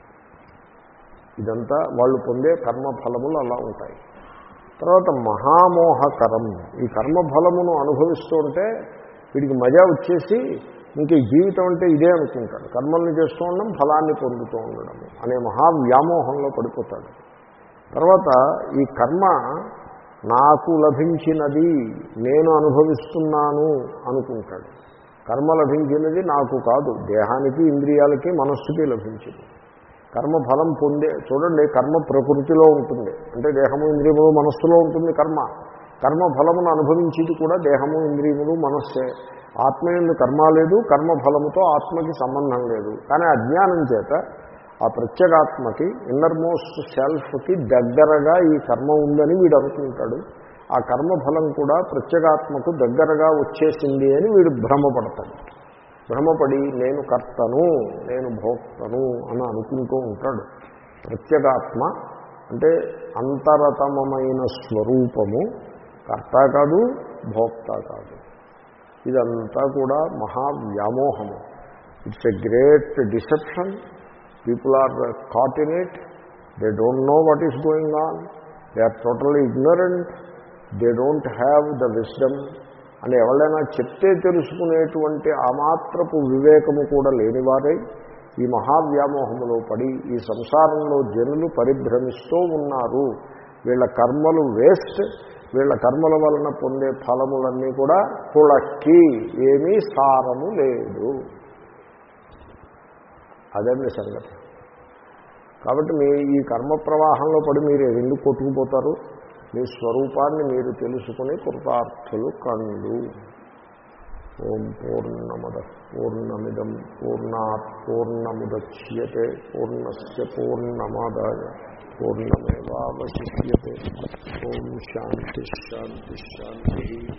ఇదంతా వాళ్ళు పొందే కర్మఫలములు అలా ఉంటాయి తర్వాత మహామోహకరం ఈ కర్మఫలమును అనుభవిస్తూ ఉంటే వీడికి మజా వచ్చేసి ఇంక ఈ జీవితం అంటే ఇదే అనుకుంటాడు కర్మల్ని చేస్తూ ఉండడం ఫలాన్ని పొందుతూ ఉండడం అనే మహావ్యామోహంలో పడిపోతాడు తర్వాత ఈ కర్మ నాకు లభించినది నేను అనుభవిస్తున్నాను అనుకుంటాడు కర్మ లభించినది నాకు కాదు దేహానికి ఇంద్రియాలకి మనస్సుకి లభించింది కర్మ ఫలం పొందే చూడండి కర్మ ప్రకృతిలో ఉంటుంది అంటే దేహము ఇంద్రియములు మనస్సులో ఉంటుంది కర్మ కర్మ ఫలమును అనుభవించేది కూడా దేహము ఇంద్రియములు మనస్సే ఆత్మ ఎందు కర్మ లేదు కర్మ ఫలముతో ఆత్మకి సంబంధం లేదు కానీ అజ్ఞానం చేత ఆ ప్రత్యేగాత్మకి ఇన్నర్మోస్ట్ సెల్ఫ్కి దగ్గరగా ఈ కర్మ ఉందని వీడు అనుకుంటాడు ఆ కర్మఫలం కూడా ప్రత్యేగాత్మకు దగ్గరగా వచ్చేసింది అని వీడు భ్రమపడతాడు భ్రమపడి నేను కర్తను నేను భోక్తను అని అనుకుంటూ ఉంటాడు ప్రత్యేగాత్మ అంటే అంతరతమమైన స్వరూపము కర్త కాదు భోక్త కాదు ఇదంతా కూడా మహావ్యామోహము it's a great deception people are caught in it they don't know what is going on they are totally ignorant they don't have the wisdom అని ఎవరైనా చెప్తే తెలుసుకునేటువంటి ఆ మాత్రపు వివేకము కూడా లేనివారై ఈ మహావ్యామోహములో పడి ఈ సంసారంలో జనులు పరిభ్రమిస్తూ ఉన్నారు వీళ్ళ కర్మలు వేస్ట్ వీళ్ళ కర్మల వలన పొందే ఫలములన్నీ కూడా కుళక్కి ఏమీ సారము లేదు అదండి సంగతి కాబట్టి మీ ఈ కర్మ ప్రవాహంలో పడి మీరు ఎందుకు కొట్టుకుపోతారు మీ స్వరూపాన్ని మీరు తెలుసుకుని కృతార్థులు కండు ఓం పూర్ణమద పూర్ణమిదం పూర్ణాత్ పూర్ణముద్యతే పూర్ణస్ పూర్ణమాదాయ పూర్ణమేవాశిష్యతే ఓం శాంతి శాంతి శాంతి